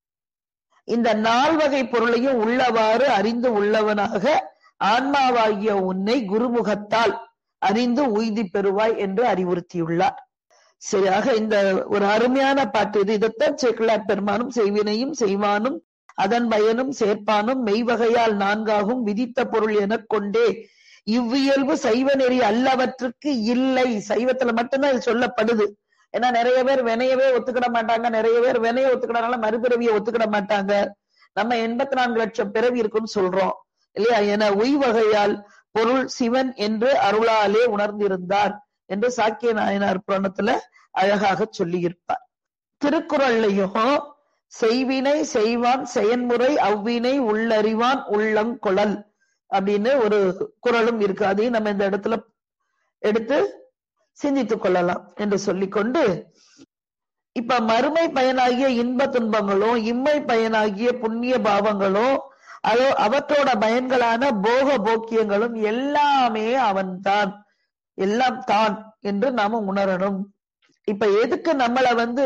இந்த நால்வகை பொருளையும் உள்ளவாறு அறிந்து உள்ளவனாக ஆன்மாவாகிய உன்னை குருமுகத்தால் அறிந்து உய்தி பெறுவாய் என்று அறிவுறுத்தியுள்ளார் சரியாக இந்த ஒரு அருமையான பாட்டு இது இதைத்தான் சேக்கிழார் பெருமானும் செய்வினையும் செய்வானும் அதன் பயனும் சேர்ப்பானும் மெய்வகையால் நான்காகும் விதித்த பொருள் எனக் கொண்டே இவ்வியல்பு சைவ நெறி அல்லவற்றுக்கு இல்லை சைவத்துல மட்டும்தான் இது சொல்லப்படுது ஏன்னா நிறைய பேர் வினையவே ஒத்துக்கிட மாட்டாங்க நிறைய பேர் வினைய ஒத்துக்கிடனால மறுபிறவியை ஒத்துக்கிட மாட்டாங்க நம்ம எண்பத்தி நான்கு லட்சம் பிறவி இருக்குன்னு சொல்றோம் இல்லையா என உய் வகையால் பொருள் சிவன் என்று அருளாலே உணர்ந்திருந்தார் என்று சாக்கிய நாயனார் புராணத்துல அழகாக சொல்லியிருப்பார் திருக்குறள்லையும் செய்வினை செய்வான் செயன்முறை அவ்வினை உள்ளறிவான் உள்ளங்கொளல் அப்படின்னு ஒரு குறளும் இருக்கு அதையும் நம்ம இந்த இடத்துல எடுத்து சிந்தித்துக் கொள்ளலாம் என்று சொல்லிக்கொண்டு இப்ப மறுமை பயனாகிய இன்ப துன்பங்களும் இம்மை பயனாகிய புண்ணிய பாவங்களும் அதோ அவற்றோட பயன்களான போக போக்கியங்களும் எல்லாமே அவன்தான் எல்லாம் தான் என்று நாம உணரணும் இப்ப எதுக்கு நம்மள வந்து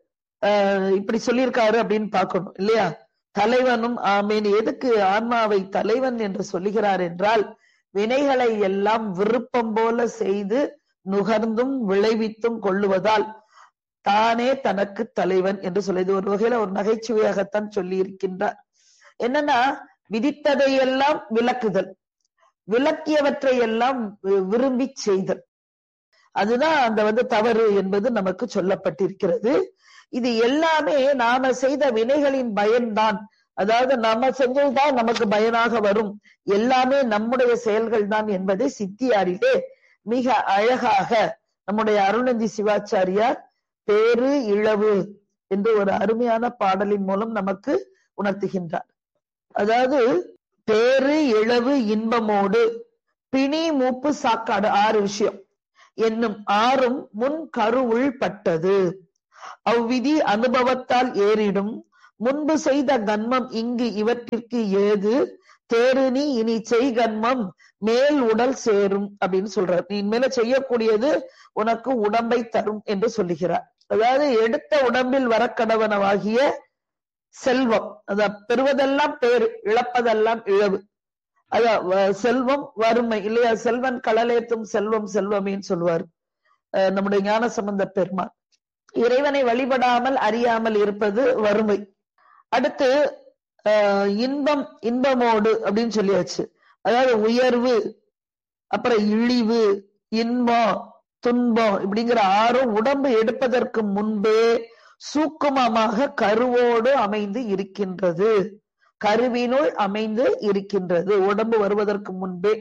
ஆஹ் இப்படி சொல்லியிருக்காரு அப்படின்னு பார்க்கணும் இல்லையா தலைவனும் ஆமேன் எதுக்கு ஆன்மாவை தலைவன் என்று சொல்லுகிறார் என்றால் வினைகளை எல்லாம் விருப்பம் போல செய்து நுகர்ந்தும் விளைவித்தும் கொள்ளுவதால் தானே தனக்கு தலைவன் என்று சொல்லி இது ஒரு வகையில ஒரு நகைச்சுவையாகத்தான் சொல்லி இருக்கின்றார் என்னன்னா விதித்ததையெல்லாம் விளக்குதல் விளக்கியவற்றை எல்லாம் வி- விரும்பி செய்தல் அதுதான் அந்த வந்து தவறு என்பது நமக்கு சொல்லப்பட்டிருக்கிறது இது எல்லாமே நாம செய்த வினைகளின் பயன்தான் அதாவது நம்ம செஞ்சதுதான் நமக்கு பயனாக வரும் எல்லாமே நம்முடைய செயல்கள் தான் என்பதை சித்தியாரிலே மிக அழகாக நம்முடைய அருணந்தி சிவாச்சாரியார் பேரு இழவு என்று ஒரு அருமையான பாடலின் மூலம் நமக்கு உணர்த்துகின்றார் அதாவது பேரு இழவு இன்பமோடு பிணி மூப்பு சாக்காடு ஆறு விஷயம் என்னும் ஆறும் முன் கருவுள் பட்டது அவ்விதி அனுபவத்தால் ஏறிடும் முன்பு செய்த கன்மம் இங்கு இவற்றிற்கு ஏது தேருனி இனி செய் கன்மம் மேல் உடல் சேரும் அப்படின்னு சொல்றார் நீ மேல செய்யக்கூடியது உனக்கு உடம்பை தரும் என்று சொல்லுகிறார் அதாவது எடுத்த உடம்பில் வரக்கடவனவாகிய செல்வம் அத பெறுவதெல்லாம் பேரு இழப்பதெல்லாம் இழவு அதான் வ- செல்வம் வறுமை இல்லையா செல்வன் கடலேத்தும் செல்வம் செல்வமேன்னு சொல்லுவார் அஹ் நம்முடைய ஞான சம்பந்த பெருமான் இறைவனை வழிபடாமல் அறியாமல் இருப்பது வறுமை அடுத்து ஆஹ் இன்பம் இன்பமோடு அப்படின்னு சொல்லியாச்சு அதாவது உயர்வு அப்புறம் இழிவு இன்பம் துன்பம் இப்படிங்கிற ஆறும் உடம்பு எடுப்பதற்கு முன்பே சூக்குமமாக கருவோடு அமைந்து இருக்கின்றது கருவினுள் அமைந்து இருக்கின்றது உடம்பு வருவதற்கு முன்பே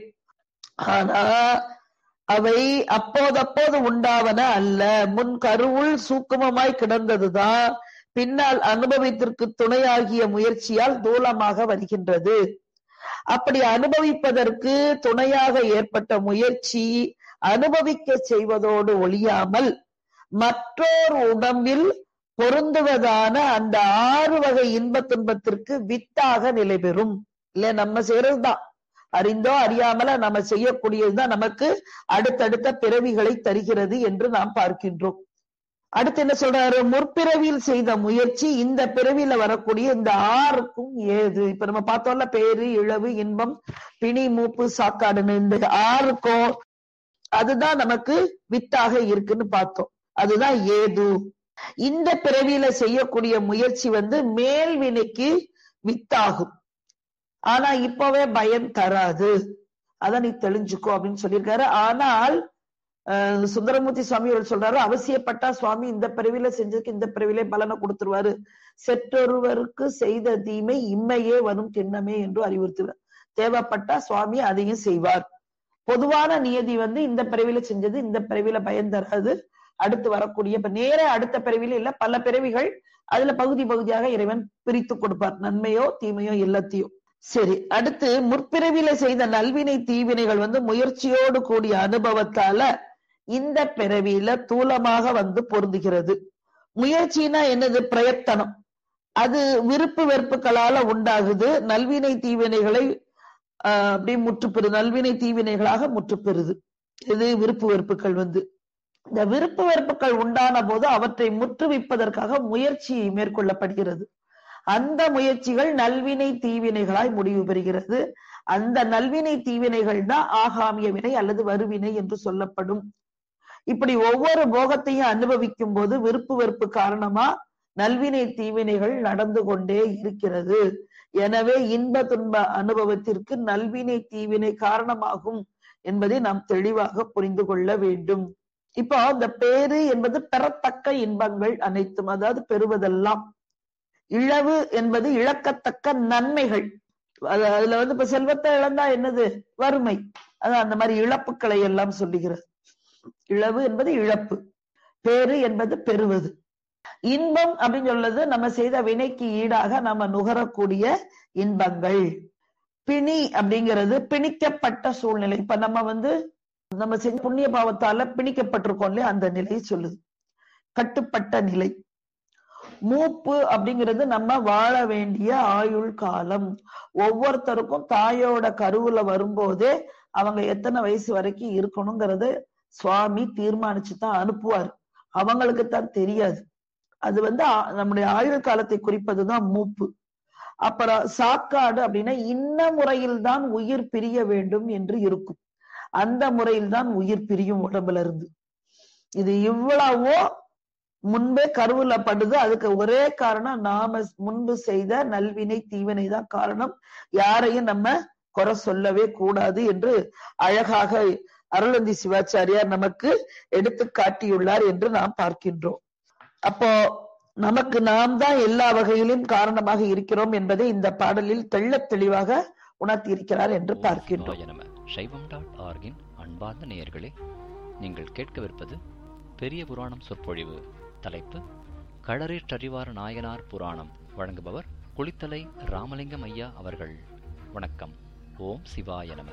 ஆனா அவை அப்போதப்போது உண்டாவன அல்ல முன் கருவுள் சூக்குமமாய் கிடந்ததுதான் பின்னால் அனுபவத்திற்கு துணையாகிய முயற்சியால் தூலமாக வருகின்றது அப்படி அனுபவிப்பதற்கு துணையாக ஏற்பட்ட முயற்சி அனுபவிக்க செய்வதோடு ஒழியாமல் மற்றோர் உடம்பில் பொருந்துவதான அந்த ஆறு வகை இன்ப துன்பத்திற்கு வித்தாக நிலை பெறும் இல்ல நம்ம செய்யறதுதான் அறிந்தோ அறியாமல நம்ம செய்யக்கூடியதுதான் நமக்கு அடுத்தடுத்த பிறவிகளை தருகிறது என்று நாம் பார்க்கின்றோம் அடுத்து என்ன சொல்றாரு முற்பிறவியில் செய்த முயற்சி இந்த பிறவியில வரக்கூடிய இந்த ஆறுக்கும் ஏது இப்ப நம்ம பார்த்தோம்ல பேரு இழவு இன்பம் பிணி மூப்பு சாக்காடுன்னு இந்த ஆறுக்கும் அதுதான் நமக்கு வித்தாக இருக்குன்னு பார்த்தோம் அதுதான் ஏது இந்த பிறவியில செய்யக்கூடிய முயற்சி வந்து மேல் வினைக்கு வித்தாகும் ஆனா இப்பவே பயன் தராது அத நீ தெளிஞ்சுக்கோ அப்படின்னு சொல்லியிருக்காரு ஆனால் அஹ், சுந்தரமூர்த்தி சுவாமி அவர்கள் சொல்றாரு அவசியப்பட்டா சுவாமி இந்த பிறவில செஞ்சதுக்கு இந்த பிறவிலே பலனை கொடுத்துருவாரு செற்றொருவருக்கு செய்த தீமை இம்மையே வரும் திண்ணமே என்று அறிவுறுத்துவார் தேவைப்பட்டா சுவாமி அதையும் செய்வார் பொதுவான நியதி வந்து இந்த பிறவில செஞ்சது இந்த பிறவில பயன் தராது அடுத்து வரக்கூடிய இப்ப நேர அடுத்த பிறவில இல்ல பல பிறவிகள் அதுல பகுதி பகுதியாக இறைவன் பிரித்து கொடுப்பார் நன்மையோ தீமையோ எல்லாத்தையும் சரி அடுத்து முற்பிறவில செய்த நல்வினை தீவினைகள் வந்து முயற்சியோடு கூடிய அனுபவத்தால இந்த பிறவியில தூலமாக வந்து பொருந்துகிறது முயற்சினா என்னது பிரயத்தனம் அது விருப்பு வெறுப்புகளால உண்டாகுது நல்வினை தீவினைகளை ஆஹ் அப்படியே முற்றுப்பெறு நல்வினை தீவினைகளாக முற்றுப்பெறுது இது விருப்பு வெறுப்புகள் வந்து இந்த விருப்பு வெறுப்புகள் உண்டான போது அவற்றை முற்றுவிப்பதற்காக முயற்சி மேற்கொள்ளப்படுகிறது அந்த முயற்சிகள் நல்வினை தீவினைகளாய் முடிவு பெறுகிறது அந்த நல்வினை தீவினைகள் தான் ஆகாமிய வினை அல்லது வருவினை என்று சொல்லப்படும் இப்படி ஒவ்வொரு போகத்தையும் அனுபவிக்கும் போது விருப்பு வெறுப்பு காரணமா நல்வினை தீவினைகள் நடந்து கொண்டே இருக்கிறது எனவே இன்ப துன்ப அனுபவத்திற்கு நல்வினை தீவினை காரணமாகும் என்பதை நாம் தெளிவாக புரிந்து கொள்ள வேண்டும் இப்போ இந்த பேரு என்பது பெறத்தக்க இன்பங்கள் அனைத்தும் அதாவது பெறுவதெல்லாம் இழவு என்பது இழக்கத்தக்க நன்மைகள் அது அதுல வந்து இப்ப செல்வத்தை இழந்தா என்னது வறுமை அதான் அந்த மாதிரி இழப்புகளை எல்லாம் சொல்லுகிறது இழவு என்பது இழப்பு பேரு என்பது பெறுவது இன்பம் அப்படின்னு சொல்றது நம்ம செய்த வினைக்கு ஈடாக நம்ம நுகரக்கூடிய இன்பங்கள் பிணி அப்படிங்கிறது பிணிக்கப்பட்ட சூழ்நிலை இப்ப நம்ம வந்து நம்ம செஞ்ச புண்ணிய பாவத்தால பிணிக்கப்பட்டிருக்கோம் இல்லையா அந்த நிலையை சொல்லுது கட்டுப்பட்ட நிலை மூப்பு அப்படிங்கிறது நம்ம வாழ வேண்டிய ஆயுள் காலம் ஒவ்வொருத்தருக்கும் தாயோட கருவுல வரும்போதே அவங்க எத்தனை வயசு வரைக்கும் இருக்கணுங்கிறத சுவாமி தீர்மானிச்சு தான் அனுப்புவார் அவங்களுக்கு தான் தெரியாது அது வந்து ஆ- நம்முடைய ஆயுள் காலத்தை குறிப்பதுதான் மூப்பு அப்புறம் சாக்காடு அப்படின்னா இன்ன முறையில் தான் உயிர் பிரிய வேண்டும் என்று இருக்கும் அந்த முறையில் தான் உயிர் பிரியும் உடம்புல இருந்து இது இவ்வளவோ முன்பே கருவுல படுது அதுக்கு ஒரே காரணம் நாம முன்பு செய்த நல்வினை தீவினை தான் காரணம் யாரையும் நம்ம குறை சொல்லவே கூடாது என்று அழகாக அருளந்தி சிவாச்சாரியார் நமக்கு எடுத்து காட்டியுள்ளார் என்று நாம் பார்க்கின்றோம் அப்போ நமக்கு நாம் தான் எல்லா வகையிலும் காரணமாக இருக்கிறோம் என்பதை இந்த பாடலில் தெள்ளத் தெளிவாக உணர்த்தியிருக்கிறார் என்று ஓம் பார்க்கின்றோம் சிவாய நம சைவம் டாட் ஆர்கின் அன்பார்ந்த நேயர்களே நீங்கள் கேட்கவிருப்பது பெரிய புராணம் சொற்பொழிவு தலைப்பு களரேற்றறிவார் நாயனார் புராணம் வழங்குபவர் குளித்தலை ராமலிங்கம் ஐயா அவர்கள் வணக்கம் ஓம் சிவாய நம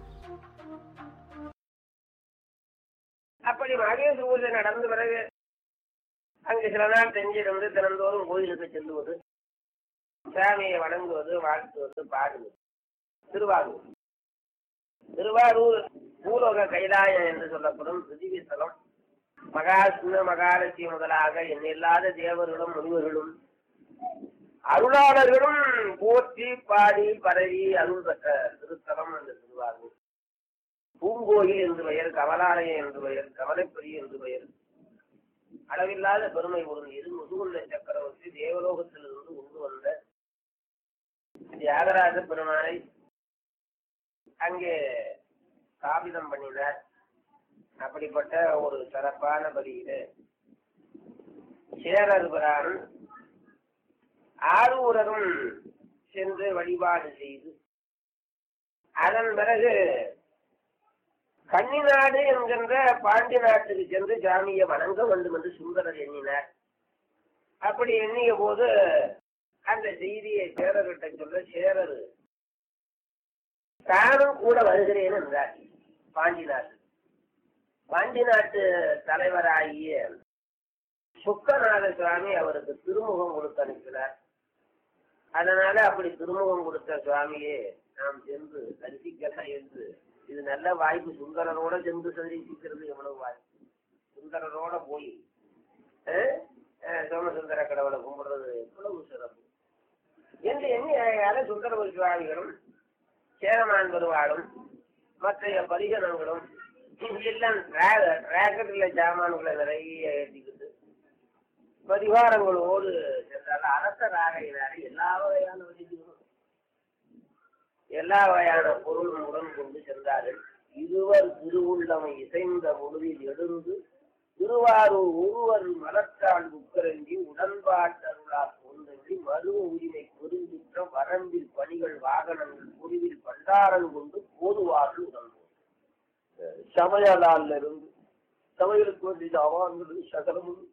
அப்படி மகேஷ் பூஜை நடந்த பிறகு அங்கு சில நாள் தெஞ்சிருந்து தினந்தோறும் கோயிலுக்கு செல்லுவது சாமியை வணங்குவது வாழ்த்துவது பாடுவது திருவாரூர் திருவாரூர் பூலோக கைலாயம் என்று சொல்லப்படும் பிருத்திவி ஸ்தலம் மகாசிம்ம மகாலட்சுமி முதலாக எண்ணில்லாத தேவர்களும் முனிவர்களும் அருளாளர்களும் போற்றி பாடி பரவி அருள் பெற்ற திருத்தலம் அந்த திருவாரூர் பூங்கோயில் என்று பெயர் கமலாலயம் என்று பெயர் கமலைப்பதி என்று பெயர் அளவில்லாத பெருமை பொருந்தியது முதுகுள்ள சக்கரவர்த்தி தேவலோகத்திலிருந்து கொண்டு வந்த தியாகராஜ பெருமானை அங்கே ஸ்தாபிதம் பண்ணினார் அப்படிப்பட்ட ஒரு சிறப்பான பலியில சேரர் பிரான் ஆரூரரும் சென்று வழிபாடு செய்து அதன் பிறகு கன்னிநாடு என்கின்ற பாண்டி நாட்டுக்கு சென்று சாமியை வணங்க வேண்டும் என்று சுந்தரர் எண்ணினார் அப்படி எண்ணிய போது அந்த செய்தியை சேரர்கிட்ட சொல்ல சேரர் தானும் கூட வருகிறேன் என்றார் பாண்டி நாட்டு பாண்டி நாட்டு தலைவராகிய சுக்கநாத சுவாமி அவருக்கு திருமுகம் கொடுத்து அனுப்பினார் அதனால அப்படி திருமுகம் கொடுத்த சுவாமியே நாம் சென்று தரிசிக்கலாம் என்று இது நல்ல வாய்ப்பு சுந்தரரோட சென்று தரிசிக்கிறது எவ்வளவு வாய்ப்பு சுந்தரரோட போய் அஹ், அஹ், சோமசுந்தர கடவுளை கும்பிடுறது எவ்வளவு சிறப்பு என்று எண்ணி அழகாக சுந்தர சுவாமிகளும் சேரமான் பெருவாளும் மற்ற பரிகணங்களும் எல்லாம் டிராக்கெட்ல சாமான்களை நிறைய ஏற்றிக்கிட்டு பரிவாரங்களோடு சென்றால் அரச ராகையினாலே எல்லா வகையான வழிகளும் எல்லா வகையான பொருளும் உடன் கொண்டு சென்றார்கள் இருவர் திருவுள்ளம் இசைந்த பொழுதில் எழுந்து திருவாரூர் ஒருவர் மலத்தால் உக்கரங்கி உடன்பாட்டருளால் கொண்டன்றி மருவ உரிமை பெருங்குற்றம் வரம்பில் பணிகள் வாகனங்கள் பொறிவில் பண்டாரன் கொண்டு போதுவார்கள் உடன்போம் சமையலால் இருந்து சமையலுக்கு வேண்டிய அவான்களும் சகலமும்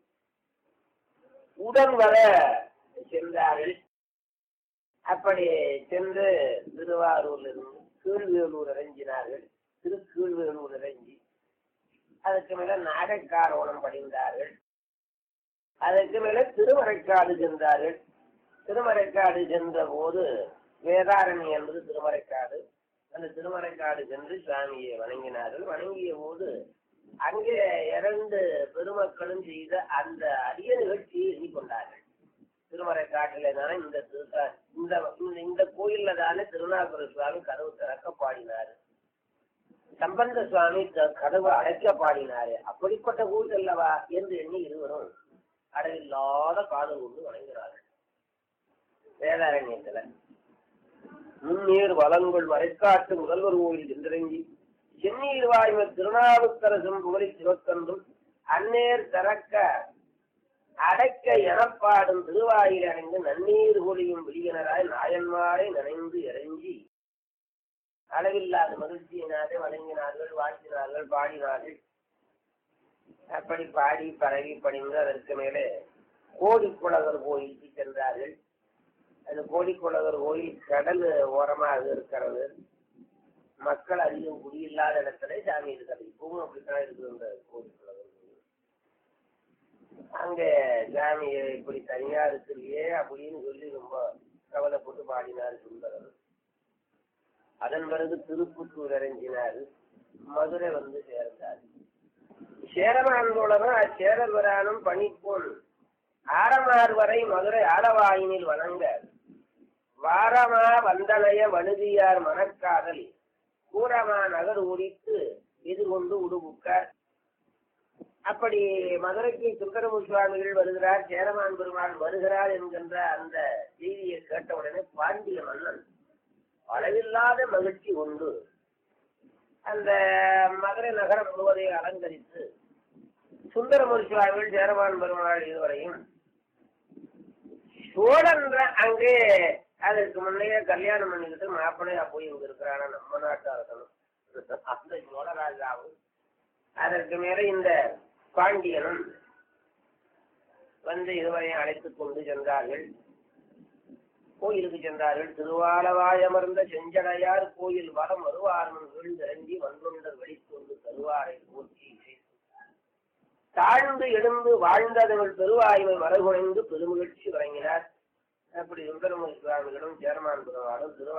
உடன் வர சென்றார்கள் அப்படி சென்று திருவாரூர்ல இருந்து கீழ்வேலூர் இறங்கினார்கள் திருக்கீழ்வேலூர் இறங்கி அதுக்கு மேல நாகைக்காரோணம் படிந்தார்கள் அதுக்கு மேல திருமறைக்காடு சென்றார்கள் திருமறைக்காடு சென்ற போது வேதாரணி என்பது திருமறைக்காடு அந்த திருமறைக்காடு சென்று சுவாமியை வணங்கினார்கள் வணங்கிய போது அங்கே இரண்டு பெருமக்களும் செய்த அந்த அரிய நிகழ்ச்சியை எண்ணிக்கொண்டார்கள் திருமறை காட்டில தானே இந்த திருத்தா- இந்த இந்த- இந்த கோயில்ல தானே திருநாகர சுவாமி கதவு திறக்க பாடினாரு சம்பந்த சுவாமி க- கதவு அடைக்க பாடினாரு அப்படிப்பட்ட கோயில் அல்லவா என்று எண்ணி இருவரும் அடையில்லாத காதல் கொண்டு வணங்குகிறார்கள் வேதாரண்யத்துல முன்னீர் வளங்கள் மறைக்காட்டு முதல்வர் கோயில் என்றிறங்கி சென்னீர் வாய்ம திருநாவுக்கரசும் புகழி சிவக்கன்றும் அந்நேர் திறக்க அடைக்க எனப்பாடும் திருவாயில் அடைந்து நன்னீர் பொழியும் விழியனராய் நாயன்மாரை நனைந்து இறங்கி அளவில்லாத மகிழ்ச்சியினாலே வணங்கினார்கள் வாழ்த்தினார்கள் பாடினார்கள் அப்படி பாடி பரவி பணிந்து அதற்கு மேலே கோடிக்குளகர் கோயிலுக்கு சென்றார்கள் அது கோடிக்குளகர் கோயில் கடல் ஓரமாக இருக்கிறது மக்கள் அதிகம் குடியில்லாத இடத்துல சாமி இருக்கிறது இப்பவும் அப்படித்தான் இருக்குது இந்த கோடிக்குளகர் கோயில் அங்க சாமியை இப்படி தனியா இருக்கிறியே அப்படின்னு சொல்லி ரொம்ப கவலைப்பட்டு பாடினார் சுந்தரர் அதன் பிறகு திருப்புத்தூர் இறங்கினார் மதுரை வந்து சேர்ந்தார் சேரமான்கோளரும் அச்சேரர் வரானும் பணிப்போன் ஆரமார் வரை மதுரை ஆலவாயினில் வணங்க வாரமா வந்தனைய வழுதியார் மணக்காதல் கூரமா நகர் உடித்து எதிர்கொண்டு உடுபுக்கார் அப்படி மதுரைக்கு சுந்தரமு சுவாமிகள் வருகிறார் சேரமான் பெருமாள் வருகிறார் என்கின்ற அந்த செய்தியை கேட்டவுடனே பாண்டிய மன்னன் அளவில்லாத மகிழ்ச்சி உண்டு அந்த மதுரை நகரம் முழுவதையும் அலங்கரித்து சுந்தரமூர் சுவாமிகள் சேரமான் பெருமாள் இதுவரையும் சோழன் அங்கே அதற்கு முன்னையே கல்யாணம் பண்ணிக்கிட்டு மாப்பிள்ளையா போய் இங்க இருக்கிறானா நம்ம நாட்டு அரசனும் அந்த சோழராஜாவும் அதற்கு மேல இந்த பாண்டியனும் வந்து இருவரை அழைத்துக் கொண்டு சென்றார்கள் கோயிலுக்கு சென்றார்கள் திருவாலவாய் அமர்ந்த செஞ்சடையார் கோயில் வரம் வருவார்மன் வீழ்ந்திறங்கி வன்றுண்டர் வெளிக்கொண்டு தருவாரை போற்றி தாழ்ந்து எழுந்து வாழ்ந்ததவள் பெருவாய்மை மரகுணைந்து பெருமகிழ்ச்சி வழங்கினார் அப்படி சுந்தரமூர்த்தி சுவாமிகளும் சேர்மான் பெருமாளும் திருவா